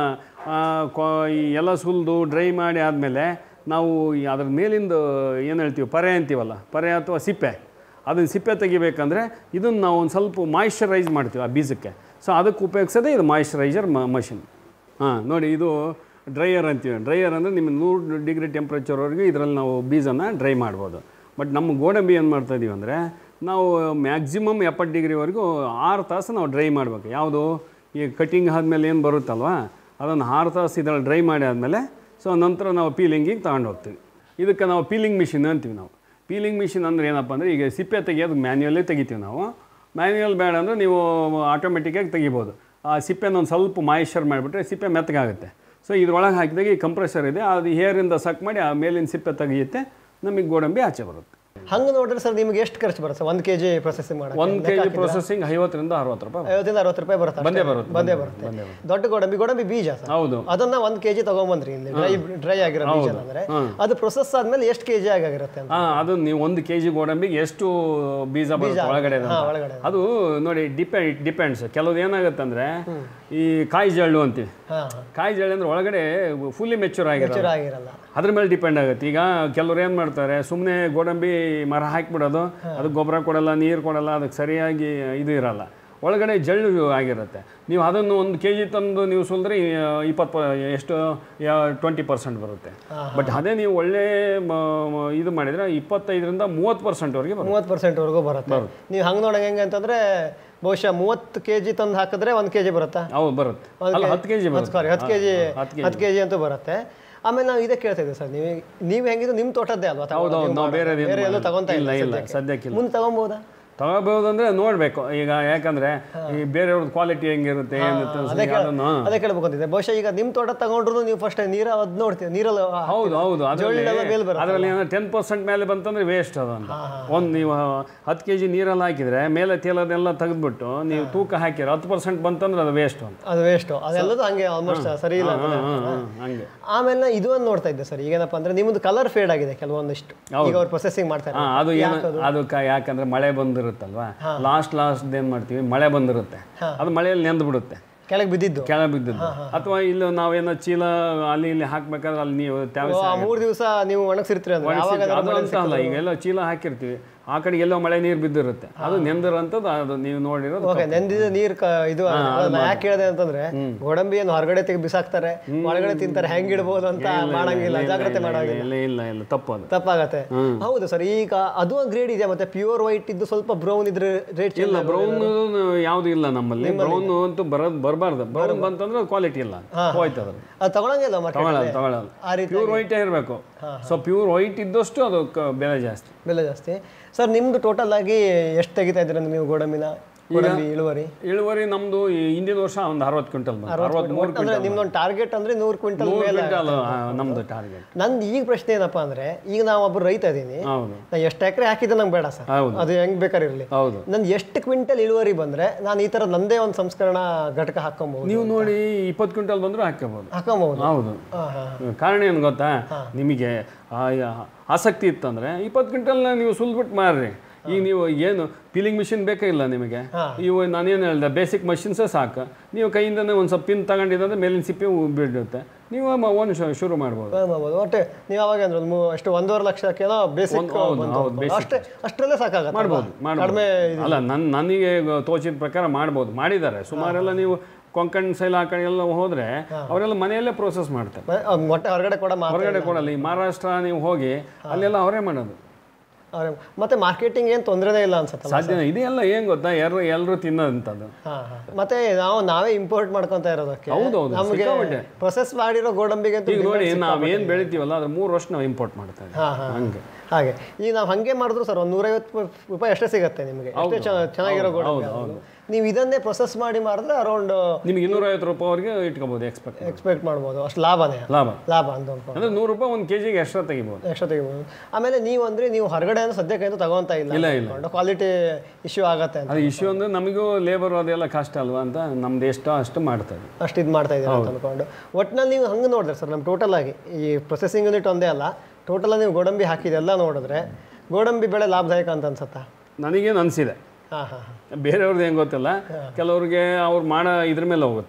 ಆ, ಕೊ- ಈ ಎಲ್ಲ ಸುಲಿದು ಡ್ರೈ ಮಾಡಿ ಆದಮೇಲೆ ನಾವು ಈ ಅದ್ರ ಮೇಲಿಂದ ಏನು ಹೇಳ್ತೀವಿ ಪರೆ ಅಂತೀವಲ್ಲ ಪರೆ ಅಥವಾ ಸಿಪ್ಪೆ ಅದನ್ನು ಸಿಪ್ಪೆ ತೆಗಿಬೇಕಂದ್ರೆ ಇದನ್ನು ನಾವು ಒಂದು ಸ್ವಲ್ಪ ಮಾಯಿಶ್ಚರೈಸ್ ಮಾಡ್ತೀವಿ ಆ ಬೀಜಕ್ಕೆ ಸೊ ಅದಕ್ಕೆ ಉಪಯೋಗಿಸೋದೇ ಇದು ಮಾಯಿಶ್ಚರೈಸರ್ ಮಷಿನ್ ಹಾಂ ನೋಡಿ ಇದು ಡ್ರೈಯರ್ ಅಂತೀವಿ ಡ್ರೈಯರ್ ಅಂದರೆ ನಿಮ್ಮ ನೂರು ಡಿಗ್ರಿ ಟೆಂಪ್ರೇಚರ್ವರೆಗೂ ಇದರಲ್ಲಿ ನಾವು ಬೀಜನ ಡ್ರೈ ಮಾಡ್ಬೋದು ಬಟ್ ನಮ್ಮ ಗೋಡಂಬಿ ಏನು ಮಾಡ್ತಾ ಇದೀವಿ ಅಂದರೆ ನಾವು ಮ್ಯಾಕ್ಸಿಮಮ್ ಎಪ್ಪತ್ತು ಡಿಗ್ರಿವರೆಗೂ ಆರು ತಾಸು ನಾವು ಡ್ರೈ ಮಾಡಬೇಕು ಯಾವುದು ಈ ಕಟಿಂಗ್ ಆದಮೇಲೆ ಏನು ಬರುತ್ತಲ್ವ ಅದನ್ನು ಆರು ತಾಸು ಇದರಲ್ಲಿ ಡ್ರೈ ಮಾಡಿ ಆದಮೇಲೆ ಸೊ ನಂತರ ನಾವು ಪೀಲಿಂಗಿಗೆ ತಗೊಂಡು ಹೋಗ್ತೀವಿ ಇದಕ್ಕೆ ನಾವು ಪೀಲಿಂಗ್ ಮಿಷಿನ್ ಅಂತೀವಿ ನಾವು ಪೀಲಿಂಗ್ ಮಿಷಿನ್ ಅಂದರೆ ಏನಪ್ಪ ಅಂದರೆ ಈಗ ಸಿಪ್ಪೆ ತೆಗಿಯೋದು ಮ್ಯಾನ್ಯುಯಲ್ಲೇ ತೆಗಿತೀವಿ ನಾವು ಮ್ಯಾನ್ಯುಯಲ್ ಬೇಡ ಅಂದರೆ ನೀವು ಆಟೋಮೆಟಿಕ್ಕಾಗಿ ತೆಗಿಬೋದು ಆ ಸಿಪ್ಪೆನ ಒಂದು ಸ್ವಲ್ಪ ಮಾಯಿಶ್ಚರ್ ಮಾಡಿಬಿಟ್ರೆ ಸಿಪ್ಪೆ ಮೆತ್ತಗಾಗುತ್ತೆ ಸೊ ಇದ್ರೊಳಗೆ ಹಾಕಿದಾಗ ಈ ಕಂಪ್ರೆಸರ್ ಇದೆ ಅದು ಹೇರಿಂದ ಸಕ್ ಮಾಡಿ ಆ ಮೇಲಿನ ಸಿಪ್ಪೆ ತೆಗಿಯುತ್ತೆ ನಮಗೆ ಗೋಡಂಬಿ ಆಚೆ ಬರುತ್ತೆ ಹಂಗೆ ನೋಡ್ರಿ ಸರ್ ನಿಮ್ಗೆ ಎಷ್ಟು ಖರ್ಚು ಬರುತ್ತೆ ಸರ್ ಒಂದು ಕೆ ಜಿ ಪ್ರೊಸೆಸಿಂಗ್ ಮಾಡೋಕೆ ಒಂದು ಕೆ ಜಿ ಪ್ರೊಸೆಸಿಂಗ್ ಐವತ್ತರಿಂದ ಅರವತ್ತು ರೂಪಾಯಿ ಬರುತ್ತೆ. ಐವತ್ತಿಂದ ಅರವತ್ತು ರೂಪಾಯಿ ಬರುತ್ತೆ ಬಂದೇ ಅಷ್ಟೇ. ಬರುತ್ತೆ, ಬಂದೇ ಬಂದೇ ಬರುತ್ತೆ ದೊಡ್ಡ ಗೋಡಂಬಿ ಗೋಡಂಬಿ ಬೀಜ ಸರ್ ಹೌದು ಅದನ್ನ ಒಂದ್ ಕೆಜಿ ತಗೊಂಬಂದ್ರಿ ಇಲ್ಲಿ ಡ್ರೈ ಡ್ರೈ ಆಗಿರೋ ಬೀಜ ಅಂದ್ರೆ ಅದು ಪ್ರೊಸೆಸ್ ಆದ್ಮೇಲೆ ಎಷ್ಟು ಕೆಜಿ ಆಗಿರುತ್ತೆ ಅಂತ ಹಾಂ ಅದು ನೀವು ಒಂದು ಕೆ ಜಿ ಗೋಡಂಬಿಗೆ ಎಷ್ಟು ಬೀಜ ಬರುತ್ತೆ ಒಳಗಡೆ ಅಂತ. ಹಾ, ಒಳಗಡೆ. ಅದು ನೋಡಿ ಡಿಪೆ ಡಿಪೆಂಡ್ಸ್ ಕೆಲವ್ದು ಏನಾಗುತ್ತೆ ಅಂದರೆ ಈ ಕಾಯಿ ಜಳ್ಳು ಅಂತೀವಿ ಹಾ ಕಾಯಿ ಜಳ್ಳು ಅಂದ್ರೆ ಒಳಗಡೆ ಫುಲ್ಲಿ ಮೆಚೂರ್ ಆಗಿರೋದು ಚೂರ ಆಗಿರಲ್ಲ ಅದ್ರ ಮೇಲೆ ಡಿಪೆಂಡ್ ಆಗುತ್ತೆ ಈಗ ಕೆಲವ್ರು ಏನು ಮಾಡ್ತಾರೆ ಸುಮ್ಮನೆ ಗೋಡಂಬಿ ಮರ ಹಾಕಿಬಿಡೋದು ಅದಕ್ಕೆ ಗೊಬ್ಬರ ಕೊಡಲ್ಲ ನೀರು ಕೊಡಲ್ಲ ಅದಕ್ಕೆ ಸರಿಯಾಗಿ ಇದು ಇರಲ್ಲ ಒಳಗಡೆ ಜಳ್ಳು ಆಗಿರುತ್ತೆ ನೀವು ಅದನ್ನು ಒಂದು ಕೆ ಜಿ ತಂದು ನೀವು ಸುಲಿದ್ರೆ ಇಪ್ಪತ್ತು ಪ- ಎಷ್ಟು ಟ್ವೆಂಟಿ ಪರ್ಸೆಂಟ್ ಬರುತ್ತೆ ಬಟ್ ಅದೇ ನೀವು ಒಳ್ಳೆ ಮ- ಮ- ಇದು ಮಾಡಿದರೆ ಇಪ್ಪತ್ತೈದರಿಂದ ಮೂವತ್ತು ಪರ್ಸೆಂಟ್ವರೆಗೆ ಬರುತ್ತೆ ಮೂವತ್ತು ಪರ್ಸೆಂಟ್ ವರೆಗೂ ಬರುತ್ತೆ ನೀವು ಹಂಗೆ ನೋಡಂಗೆ ಹೆಂಗೆ ಅಂತಂದ್ರೆ ಬಹುಶಃ ಮೂವತ್ತು ಕೆ ಜಿ ತಂದು ಹಾಕಿದ್ರೆ ಒಂದು ಕೆ ಜಿ ಬರುತ್ತಾ ಹೌದು ಬರುತ್ತೆ ಅಲ್ಲ ಹತ್ತು ಕೆ ಜಿ ಬರುತ್ತೆ ಸಾರಿ ಹತ್ತು ಕೆ ಜಿ ಹತ್ತು ಕೆ ಹತ್ತು ಕೆ ಜಿ ಅಂತೂ ಬರುತ್ತೆ ಆಮೇಲೆ ನಾವು ಇದೇ ಕೇಳ್ತಾ ಇದ್ದೀವಿ ಸರ್ ನೀವು ನೀವು ಹೆಂಗಿದ್ರು ನಿಮ್ಮ ತೋಟದ್ದೇ ಅಲ್ವಾ ತಗೊಳ್ಳೋದು? ಹೌದು ನೀವು ನಾವು ಮಾಡೋದು. ಬೇರೆ ಬೇರೆ ಎಲ್ಲೂ ತಗೊಂತ ಇಲ್ಲ ಇಲ್ಲ ಇಲ್ಲ ಸದ್ಯಕ್ಕೆ. ಸದ್ಯಕ್ಕಿಲ್ಲ ಮುಂದೆ ತಗೊಬೋದಾ ತಗೋಬಹುದಂದ್ರೆ ನೋಡಬೇಕು ಈಗ ಯಾಕಂದ್ರೆ ಈ ಬೇರೆಯವ್ರದ್ದು ಕ್ವಾಲಿಟಿ ಹೆಂಗಿರುತ್ತೆ ಏನಿರುತ್ತೆ ಅದೇ ಕೇಳ- ಅದನ್ನು ಅದೇ ಕೇಳ್ಬೇಕಂತಿದ್ದೆ ಬಹುಶಃ ಈಗ ನಿಮ್ಮ ತೋಟ ತಗೊಂಡ್ರು ನೀವು ಫಸ್ಟ್ ನೀರ ಅದ್ ನೋಡ್ತೀವಿ ನೀರಲ್ಲಿ ಹೌದು ಹೌದು ಅದರಲ್ಲಿ ಜೊಳ್ಳೆಲ್ಲ ಮೇಲ್ ಬರುತ್ತೆ ಅದರಲ್ಲಿ ಏನೋ ಟೆನ್ ಪರ್ಸೆಂಟ್ ಮೇಲೆ ಬಂತಂದ್ರೆ ವೇಸ್ಟ್ ಅದು ಅಂತ ಒಂದು ನೀವು ಹತ್ತು ಕೆ ಜಿ ನೀರಲ್ಲಿ ಹಾಕಿದ್ರೆ ಮೇಲೆ ತೇಲೋದೆಲ್ಲ ತೆಗೆದ್ಬಿಟ್ಟು ನೀವು ತೂಕ ಹಾಕಿದ್ರೆ ಹತ್ತು ಪರ್ಸೆಂಟ್ ಬಂತಂದ್ರೆ ಅದು ವೇಸ್ಟ್ ಅಂತ ಅದು ವೇಸ್ಟ್ ಅದೆಲ್ಲದು ಹಂಗೆ ಆಲ್ಮೋಸ್ಟ್ ಸರಿ ಇಲ್ಲ ಅಂತ ಹ್ಮ್, ಹ್ಮ್, ಹಂಗೆ ಆಮೇಲೆ ನಾ ಇದು ಒಂದು ನೋಡ್ತಾ ಇದ್ದೆ ಸರ್ ಈಗೇನಪ್ಪ ಅಂದ್ರೆ ನಿಮ್ಮದು ಕಲರ್ ಫೇಡ್ ಆಗಿದೆ ಕೆಲವೊಂದಿಷ್ಟು ಈಗ ಅವ್ರು ಪ್ರೊಸೆಸಿಂಗ್ ಮಾಡ್ತಾರೆ ಹಾ ಅದು ಏನು ಅದು ಕ- ಯಾಕಂದ್ರೆ ಮಳೆ ಬಂದಿರುತ್ತಲ್ವಾ ಲಾಸ್ಟ್ ಲಾಸ್ಟ್ ಏನ್ ಮಾಡ್ತೀವಿ ಮಳೆ ಬಂದಿರುತ್ತೆ ಅದು ಮಳೆಯಲ್ಲಿ ನೆಂದು ಬಿಡುತ್ತೆ ಕೆಳಗೆ ಬಿದ್ದಿದ್ದು ಕೆಳಗೆ ಬಿದ್ದದ್ದು ಅಥವಾ ಇಲ್ಲಿ ನಾವೇನೋ ಚೀಲ ಅಲ್ಲಿ ಇಲ್ಲಿ ಹಾಕ್ಬೇಕಾದ್ರೆ ಅಲ್ಲಿ ನೀವು ತ್ಯಾವ ಆ ಮೂರು ದಿವಸ ನೀವು ಒಣಗಿಸಿರ್ತೀರಿ ಅಂದ್ರೆ ಆವಾಗ ಒಣಗಿಸಿ- ಅದು ಅಂತ ಅಲ್ಲ ಈಗ ಎಲ್ಲ ಚೀಲ ಹಾಕಿರ್ತೀವಿ ಆ ಕಡೆ ಎಲ್ಲೋ ಮಳೆ ನೀರು ಬಿದ್ದಿರುತ್ತೆ ಅದು ನೆಂದಿರೋಂಥದ್ದು ಅದು ನೀವು ನೋಡಿರೋದು ಓಕೆ ನೆಂದಿದ ನೀರು ಕ ಇದು ನಾ ಯಾಕೆ ಹೇಳಿದೆ ಅಂತಂದ್ರೆ ಗೋಡಂಬಿಯನ್ನು ಹೊರಗಡೆ ತೆಗೆದು ಬಿಸಾಕ್ತಾರೆ ಒಳಗಡೆ ತಿಂತಾರೆ ಹೆಂಗ್ ಇಡ್ಬೋದು ಅಂತ ಮಾಡಂಗಿಲ್ಲ ಜಾಗ್ರತೆ ಮಾಡಂಗಿಲ್ಲ ಇಲ್ಲ ಇಲ್ಲ ಇಲ್ಲ ತಪ್ಪು ಅದು ತಪ್ಪಾಗತ್ತೆ ಹೌದು ಸರ್ ಈಗ ಅದು ಗ್ರೇಡ್ ಇದೆ ಮತ್ತೆ ಪ್ಯೂರ್ ವೈಟ್ ಇದ್ದು ಸ್ವಲ್ಪ ಬ್ರೌನ್ ಇದ್ರೆ ರೇಟ್ ಇಲ್ಲ ಬ್ರೌನ್ ಯಾವುದು ಇಲ್ಲ ನಮ್ಮಲ್ಲಿ ಬ್ರೌನ್ ಅಂತೂ ಬರೋದು ಬರಬಾರ್ದು ಬ್ರೌನ್ ಬಂತಂದ್ರೆ ಕ್ವಾಲಿಟಿ ಇಲ್ಲ ಹೋಯ್ತು ಅದ್ರ ಅದು ತಗೊಳಂಗಿಲ್ಲ ಮಾರ್ಕೆಟ್ ತಗೊಳ್ಳಲ್ಲ ತಗೊಳ್ಳಲ್ಲ ಆ ರೀತಿ ಪ್ಯೂರ್ ವೈಟೇ ಇರಬೇಕು ಸೊ ಪ್ಯೂರ್ ವೈಟ್ ಇದ್ದಷ್ಟು ಅದು ಕ- ಬೆಲೆ ಜಾಸ್ತಿ ಬೆಲೆ ಜಾಸ್ತಿ ಸರ್ ನಿಮ್ದು ಟೋಟಲ್ ಆಗಿ ಎಷ್ಟು ತೆಗಿತಾ ಇದ್ದೀರಾ ನೀವು ಗೋಡಂಬಿನ ಗೋಡಂಬಿ ಇಳುವರಿ ಇಳುವರಿ ನಮ್ದು ಈ ಹಿಂದಿನ ವರ್ಷ ಒಂದು ಅರವತ್ತು ಕ್ವಿಂಟಲ್ ಬಂತು ಅರವತ್ಮೂರು ಅಂದ್ರೆ ಕ್ವಿಂಟಲ್ ನಿಮ್ದೊಂದು ಟಾರ್ಗೆಟ್ ಅಂದ್ರೆ ನೂರು ಕ್ವಿಂಟಲ್ ನೂರು ಮೇಲೆ ಕ್ವಿಂಟಲ್ ನಮ್ದು ಟಾರ್ಗೆಟ್ ನಂದು ಈಗ ಪ್ರಶ್ನೆ ಏನಪ್ಪಾ ಅಂದ್ರೆ ಈಗ ನಾವು ಒಬ್ಬರು ರೈತ ಇದೀನಿ ಹೌದು ನಾ ಎಷ್ಟು ಎಕರೆ ಹಾಕಿದ್ರೆ ನಂಗೆ ಬೇಡ ಸರ್ ಹೌದು ಅದು ಹೆಂಗ್ ಬೇಕಾದ್ರೆ ಇರಲಿ ಹೌದು ನಂದು ಎಷ್ಟು ಕ್ವಿಂಟಲ್ ಇಳುವರಿ ಬಂದ್ರೆ ನಾನು ಈ ತರ ನಂದೇ ಒಂದು ಸಂಸ್ಕರಣಾ ಘಟಕ ಹಾಕೊಬಹುದು ನೀವು ನೋಡಿ ಇಪ್ಪತ್ತು ಕ್ವಿಂಟಲ್ ಬಂದರೂ ಹಾಕ್ಕೋಬೋದು ಹಾಕೊಬಹುದು ಹೌದು ಹಾ ಹಾ ಕಾರಣ ಏನು ಗೊತ್ತಾ ನಿಮಗೆ ಆ ಯ- ಆಸಕ್ತಿ ಇತ್ತಂದ್ರೆ ಇಪ್ಪತ್ತು ಕ್ವಿಂಟಲ್ನ ನೀವು ಸುಲ್ಬಿಟ್ಟು ಮಾರ್ರಿ ಈಗ ನೀವು ಏನು ಪೀಲಿಂಗ್ ಮಿಷಿನ್ ಬೇಕೇ ಇಲ್ಲ ನಿಮಗೆ ಇವು ನಾನೇನು ಹೇಳ್ದೆ ಬೇಸಿಕ್ ಮಷಿನ್ಸೇ ಸಾಕು ನೀವು ಕೈಯಿಂದನೇ ಒಂದು ಸ್ವಲ್ಪ ಪಿನ್ ತಗೊಂಡಿದ್ದಂದ್ರೆ ಮೇಲಿನ ಸಿಪ್ಪೆ ಬಿಡುತ್ತೆ ನೀವು ಒಂದು ಶುರು ಮಾಡ್ಬೋದು ಮಾಡ್ಬೋದು ಒಟ್ಟೆ ನೀವು ಅವಾಗ ಅಂದ್ರೆ ಒಂದು ಮೂ- ಎಷ್ಟು ಒಂದೂವರೆ ಲಕ್ಷಕ್ಕೆನೋ ಬೇಸಿಕ್ ಹೌದು, ಹೌದು, basic. ಅಷ್ಟೇ ಅಷ್ಟರಲ್ಲೇ ಸಾಕಾಗತ್ತೆ ಮಾಡ್ಬೋದು ಮಾಡ್ಬೋದು ಕಡಿಮೆ ಅಲ್ಲ ನನ್ನ ನನಗೆ ತೋಚಿದ ಪ್ರಕಾರ ಮಾಡ್ಬೋದು ಮಾಡಿದ್ದಾರೆ ಸುಮಾರೆಲ್ಲ ನೀವು ಕೊಂಕಣ್ ಸೈಲ ಆ ಕಡೆ ಎಲ್ಲ ಹೋದ್ರೆ ಅವರೆಲ್ಲ ಮನೆಯಲ್ಲೇ ಪ್ರೋಸೆಸ್ ಮಾಡ್ತಾರೆ ಮ- ಆ, ಮೊಟ್ಟೆ ಹೊರಗಡೆ ಕೂಡ ಮಾತ್ರ ಹೊರಗಡೆ ಕೊಡಲ್ಲ ಈ ಮಹಾರಾಷ್ಟ್ರ ನೀವು ಹೋಗಿ ಅಲ್ಲೆಲ್ಲ ಅವರೇ ಮಾಡೋದು ಅವ್ರೆ- ಮತ್ತೆ ಮಾರ್ಕೆಟಿಂಗ್ ಏನು ತೊಂದರೆನೇ ಇಲ್ಲ ಅನ್ಸುತ್ತಲ್ಲ ಸಾಧ್ಯ ಇದೆಲ್ಲ ಏನ್ ಗೊತ್ತಾ ಎಲ್ಲರೂ ಎಲ್ಲರೂ ತಿನ್ನೋದಂಥದ್ದು ಹಾ, ಹಾ. ಮತ್ತೆ ನಾವು ನಾವೇ ಇಂಪೋರ್ಟ್ ಮಾಡ್ಕೊಂತ ಇರೋದಕ್ಕೆ ಹೌದೌದು, ನಮಗೆ ಸಿಕ್ಕಾಪಟ್ಟೆ. ಪ್ರೊಸೆಸ್ ಮಾಡಿರೋ ಗೋಡಂಬಿಗೆ ಅಂತೂ ಈಗ ನೋಡಿ demand ನಾವೇನ್ ಬೆಳಿತೀವಲ್ಲ ಅದ್ರ ಮೂರು ವರ್ಷ ನಾವು ಇಂಪೋರ್ಟ್ ಮಾಡ್ತಾ ಇದ್ದೀವಿ ಹಾ, ಹಾ. ಹಂಗೆ ಹಾಗೆ ಈಗ ನಾವು ಹಂಗೆ ಮಾಡಿದ್ರು ಸರ್ ಒಂದು ನೂರೈವತ್ತು ರೂಪಾಯಿ ಅಷ್ಟೇ ಸಿಗುತ್ತೆ ನಿಮಗೆ ಅಷ್ಟೇ ಚೆನ್ನ- ಚೆನ್ನಾಗಿರೋ ಗೋಡಂಬಿ ಯಾವ್ದು. ನೀವು ಇದನ್ನೇ ಪ್ರೊಸೆಸ್ ಮಾಡಿ ಮಾಡಿದ್ರೆ ಅರೌಂಡ್ ನಿಮ್ಗೆ ಇನ್ನೂರೈವತ್ತು ರೂಪಾಯಿವರೆಗೆ ಇಟ್ಕೋಬೋದು ಎಕ್ಸ್ಪೆಕ್ಟ್ ಎಕ್ಸ್ಪೆಕ್ಟ್ ಮಾಡ್ಬೋದು ಅಷ್ಟು ಲಾಭನೇ ಲಾಭ ಲಾಭ ಅಂತ ಅನ್ಕೊಂಡು ಅಂದ್ರೆ ನೂರು ರೂಪಾಯಿ ಒಂದು ಕೆಜಿಗೆ ಎಕ್ಸ್ಟ್ರಾ ತೆಗಿಬೋದು ಎಕ್ಸ್ಟ್ರಾ ತೆಗಿಬೋದು ಆಮೇಲೆ ನೀವು ಅಂದ್ರೆ ನೀವು ಹೊರಗಡೆ ಅಂದ್ರೆ ಸದ್ಯಕ್ಕೆ ಅಂತೂ ತಗೊಂತ ಇಲ್ಲ, ಇಲ್ಲ ಇಲ್ಲ. ಕ್ವಾಲಿಟಿ ಇಶ್ಯೂ ಆಗತ್ತೆ ಅಂತ ಅದು ಇಶ್ಯೂ ಅಂದ್ರೆ ನಮಗೂ ಲೇಬರ್ ಅದೆಲ್ಲ ಕಷ್ಟ ಅಲ್ವಾ ಅಂತ ನಮ್ದು ಎಷ್ಟೋ ಅಷ್ಟು ಮಾಡ್ತಾರೆ ಅಷ್ಟು ಇದು ಮಾಡ್ತಾ ಇದ್ದೀರಾ ಅಂತ ಅನ್ಕೊಂಡು ಒಟ್ಟಿನಲ್ಲಿ ನೀವು ಹಂಗೆ ನೋಡಿದ್ರೆ ಸರ್ ನಮ್ಮ ಟೋಟಲ್ ಆಗಿ ಈ ಪ್ರೊಸೆಸಿಂಗ್ ಯೂನಿಟ್ ಒಂದೇ ಅಲ್ಲ ಟೋಟಲ್ ನೀವು ಗೋಡಂಬಿ ಹಾಕಿದೆಲ್ಲ ನೋಡಿದ್ರೆ ಗೋಡಂಬಿ ಬೆಳೆ ಲಾಭದಾಯಕ ಅಂತ ಅನ್ಸತ್ತಾ ನನಗೇನು ಅನಿಸಿದೆ ಹಾಂ ಹಾಂ ಬೇರೆಯವ್ರದ್ದು ಹೆಂಗೆ ಗೊತ್ತಿಲ್ಲ ಕೆಲವ್ರಿಗೆ ಅವ್ರು ಮಾಡೋ ಇದ್ರ ಮೇಲೆ ಹೋಗುತ್ತೆ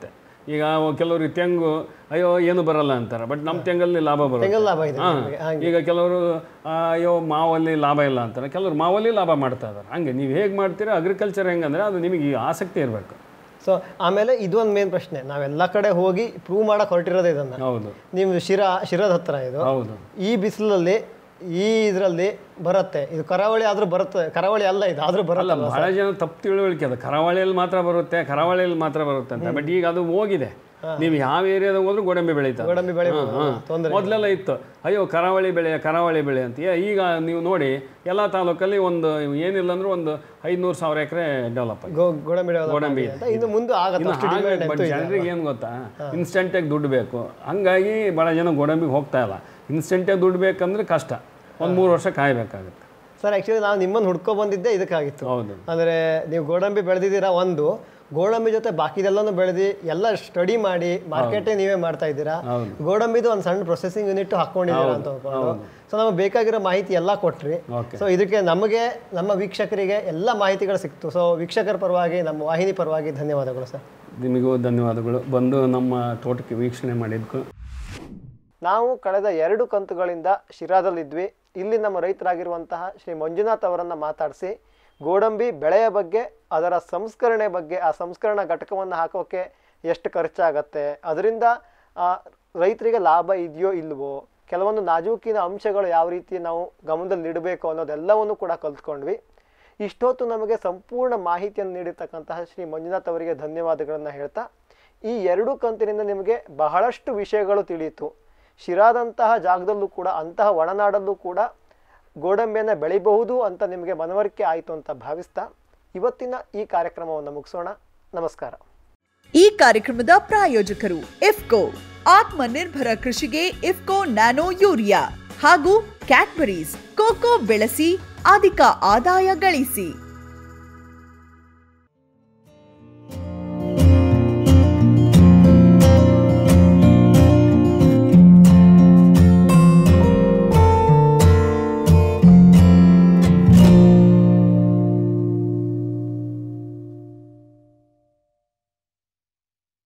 ಈಗ ಕೆಲವರು ತೆಂಗು ಅಯ್ಯೋ ಏನು ಬರಲ್ಲ ಅಂತಾರೆ ಬಟ್ ನಮ್ಮ ತೆಂಗಲ್ಲಿ ಲಾಭ ಬರುತ್ತೆ ತೆಂಗಲ್ಲಿ ಲಾಭ ಇದೆ ಹಾ. ನಮಗೆ, ಹಾಗೆ. ಈಗ ಕೆಲವರು ಆ, ಅಯ್ಯೋ ಮಾವಲ್ಲಿ ಲಾಭ ಇಲ್ಲ ಅಂತಾರೆ ಕೆಲವರು ಮಾವಲ್ಲಿ ಲಾಭ ಮಾಡ್ತಾ ಇದ್ದಾರೆ ಹಂಗೆ ನೀವು ಹೇಗೆ ಮಾಡ್ತೀರಾ ಅಗ್ರಿಕಲ್ಚರ್ ಹೆಂಗಂದ್ರೆ ಅದು ನಿಮಗೆ ಈ ಆಸಕ್ತಿ ಇರಬೇಕು ಸೊ ಆಮೇಲೆ ಇದೊಂದು ಮೇನ್ ಪ್ರಶ್ನೆ ನಾವೆಲ್ಲ ಕಡೆ ಹೋಗಿ ಪ್ರೂವ್ ಮಾಡಕ್ ಹೊರಟಿರೋದು ಇದನ್ನ ಹೌದು ನಿಮ್ದು ಶಿರಾ ಶಿರದ ಹತ್ರ ಇದು ಹೌದು ಈ ಬಿಸಿಲಲ್ಲಿ ಈ ಇದರಲ್ಲಿ ಬರುತ್ತೆ ಇದು ಕರಾವಳಿ ಆದ್ರೂ ಬರುತ್ತೆ ಕರಾವಳಿ ಅಲ್ಲ ಇದು ಆದ್ರೂ ಅಲ್ಲ ಬರಲ್ಲ ಬಹಳ ಜನ ತಪ್ಪು ತಿಳುವಳಿಕೆ ಅದು ಕರಾವಳಿಯಲ್ಲಿ ಮಾತ್ರ ಬರುತ್ತೆ ಕರಾವಳಿಯಲ್ಲಿ ಮಾತ್ರ ಬರುತ್ತೆ ಅಂತ ಬಟ್ ಈಗ ಅದು ಹೋಗಿದೆ ನೀವು ಯಾವ ಏರಿಯಾದಾಗ ಹೋದ್ರೂ ಗೋಡಂಬಿ ಬೆಳೀತಾರೆ ಗೋಡಂಬಿ ಬೆಳಿಬೋದು, ಹಾ, ಹಾ. ತೊಂದ್ರೆ ಮೊದಲೆಲ್ಲ ಇತ್ತು ಅಯ್ಯೋ ಕರಾವಳಿ ಬೆಳೆ ಕರಾವಳಿ ಬೆಳೆ ಅಂತ ಏ, ಈಗ ನೀವು ನೋಡಿ ಎಲ್ಲ ತಾಲೂಕಲ್ಲಿ ಒಂದು ಏನಿಲ್ಲ ಅಂದ್ರೆ ಒಂದು ಐದುನೂರು ಸಾವಿರ ಎಕರೆ ಡೆವಲಪ್ ಆಗಿದೆ ಗೋ- ಗೋಡಂಬಿ develop ಗೋಡಂಬಿ ಆಗಿದೆ ಅಂತ ಇನ್ನು ಮುಂದೆ ಆಗತ್ತೆ ಇನ್ನು ಅಷ್ಟು ಹಾಗೆ ಡಿಮ್ಯಾಂಡ್ ಬಟ್ ಅಂತೂ ಇದೆ ಜನರಿಗೆ ಏನು ಗೊತ್ತಾ ಇನ್ಸ್ಟೆಂಟಾಗಿ ದುಡ್ಡು ಬೇಕು ಹಂಗಾಗಿ ಭಾಳ ಜನ ಗೋಡಂಬಿಗೆ ಹೋಗ್ತಾ ಇಲ್ಲ ಇನ್ಸ್ಟೆಂಟಾಗಿ ದುಡ್ಡು ಬೇಕಂದ್ರೆ ಕಷ್ಟ ಒಂದು ಮೂರು ವರ್ಷ ಕಾಯಬೇಕಾಗುತ್ತೆ ಸರ್ ಆಕ್ಚುಲಿ ನಾವು ನಿಮ್ಮನ್ನು ಹುಡ್ಕೊ ಬಂದಿದ್ದೆ ಇದಕ್ಕಾಗಿತ್ತು ಹೌದು ಅಂದ್ರೆ ನೀವು ಗೋಡಂಬಿ ಬೆಳೆದಿದ್ದೀರಾ ಒಂದು ಗೋಡಂಬಿ ಜೊತೆ ಬಾಕಿದೆಲ್ಲನೂ ಬೆಳೆದಿ ಎಲ್ಲ ಸ್ಟಡಿ ಮಾಡಿ ಮಾರ್ಕೆಟೇ ನೀವೇ ಮಾಡ್ತಾ ಇದ್ದೀರಾ ಹೌದು. ಗೋಡಂಬಿದು ಒಂದು ಸಣ್ಣ ಪ್ರೊಸೆಸಿಂಗ್ ಯೂನಿಟ್ ಹಾಕೊಂಡಿದ್ದೀರಾ ಅಂತ ಅನ್ಕೊಂಡು ಸೊ ನಮಗೆ ಬೇಕಾಗಿರೋ ಮಾಹಿತಿ ಎಲ್ಲ ಕೊಟ್ರಿ Okay. ಸೊ ಇದಕ್ಕೆ ನಮಗೆ ನಮ್ಮ ವೀಕ್ಷಕರಿಗೆ ಎಲ್ಲ ಮಾಹಿತಿಗಳು ಸಿಕ್ತು ಸೊ ವೀಕ್ಷಕರ ಪರವಾಗಿ ನಮ್ಮ ವಾಹಿನಿ ಪರವಾಗಿ ಧನ್ಯವಾದಗಳು ಸರ್ ನಿಮಗೂ ಧನ್ಯವಾದಗಳು ಬಂದು ನಮ್ಮ ತೋಟಕ್ಕೆ ವೀಕ್ಷಣೆ ಮಾಡಿದ್ದಕ್ಕೂ ನಾವು ಕಳೆದ ಎರಡು ಕಂತುಗಳಿಂದ ಶಿರಾದಲ್ಲಿದ್ವಿ ಇಲ್ಲಿ ನಮ್ಮ ರೈತರಾಗಿರುವಂತಹ ಶ್ರೀ ಮಂಜುನಾಥ್ ಅವರನ್ನು ಮಾತಾಡಿಸಿ ಗೋಡಂಬಿ ಬೆಳೆಯ ಬಗ್ಗೆ ಅದರ ಸಂಸ್ಕರಣೆ ಬಗ್ಗೆ ಆ ಸಂಸ್ಕರಣಾ ಘಟಕವನ್ನು ಹಾಕೋಕ್ಕೆ ಎಷ್ಟು ಖರ್ಚಾಗತ್ತೆ ಅದರಿಂದ ಆ, ರೈತರಿಗೆ ಲಾಭ ಇದೆಯೋ ಇಲ್ವೋ ಕೆಲವೊಂದು ನಾಜೂಕಿನ ಅಂಶಗಳು ಯಾವ ರೀತಿ ನಾವು ಗಮನದಲ್ಲಿ ಇಡಬೇಕು ಅನ್ನೋದೆಲ್ಲವನ್ನು ಕೂಡ ಕಲ್ತ್ಕೊಂಡ್ವಿ ಇಷ್ಟೊತ್ತು ನಮಗೆ ಸಂಪೂರ್ಣ ಮಾಹಿತಿಯನ್ನು ನೀಡಿರ್ತಕ್ಕಂತಹ ಶ್ರೀ ಮಂಜುನಾಥ್ ಅವರಿಗೆ ಧನ್ಯವಾದಗಳನ್ನು ಹೇಳ್ತಾ ಈ ಎರಡು ಕಂತಿನಿಂದ ನಿಮಗೆ ಬಹಳಷ್ಟು ವಿಷಯಗಳು ತಿಳಿಯಿತು ಶಿರಾದಂತಹ ಜಾಗದಲ್ಲೂ ಕೂಡ ಅಂತಹ ಒಳನಾಡಲ್ಲೂ ಕೂಡ ಗೋಡಂಬಿಯನ್ನು ಬೆಳಿಬಹುದು ಅಂತ ನಿಮಗೆ ಮನವರಿಕೆ ಆಯಿತು ಅಂತ ಭಾವಿಸ್ತಾ ಇವತ್ತಿನ ಈ ಕಾರ್ಯಕ್ರಮವನ್ನು ಮುಗಿಸೋಣ ನಮಸ್ಕಾರ ಈ ಕಾರ್ಯಕ್ರಮದ ಪ್ರಾಯೋಜಕರು ಇಫ್ಕೋ ಆತ್ಮನಿರ್ಭರ ಕೃಷಿಗೆ ಇಫ್ಕೋ ನ್ಯಾನೋ ಯೂರಿಯಾ ಹಾಗೂ ಕ್ಯಾಡ್ಬರೀಸ್ ಕೋಕೋ ಬೆಳೆಸಿ ಅಧಿಕ ಆದಾಯ ಗಳಿಸಿ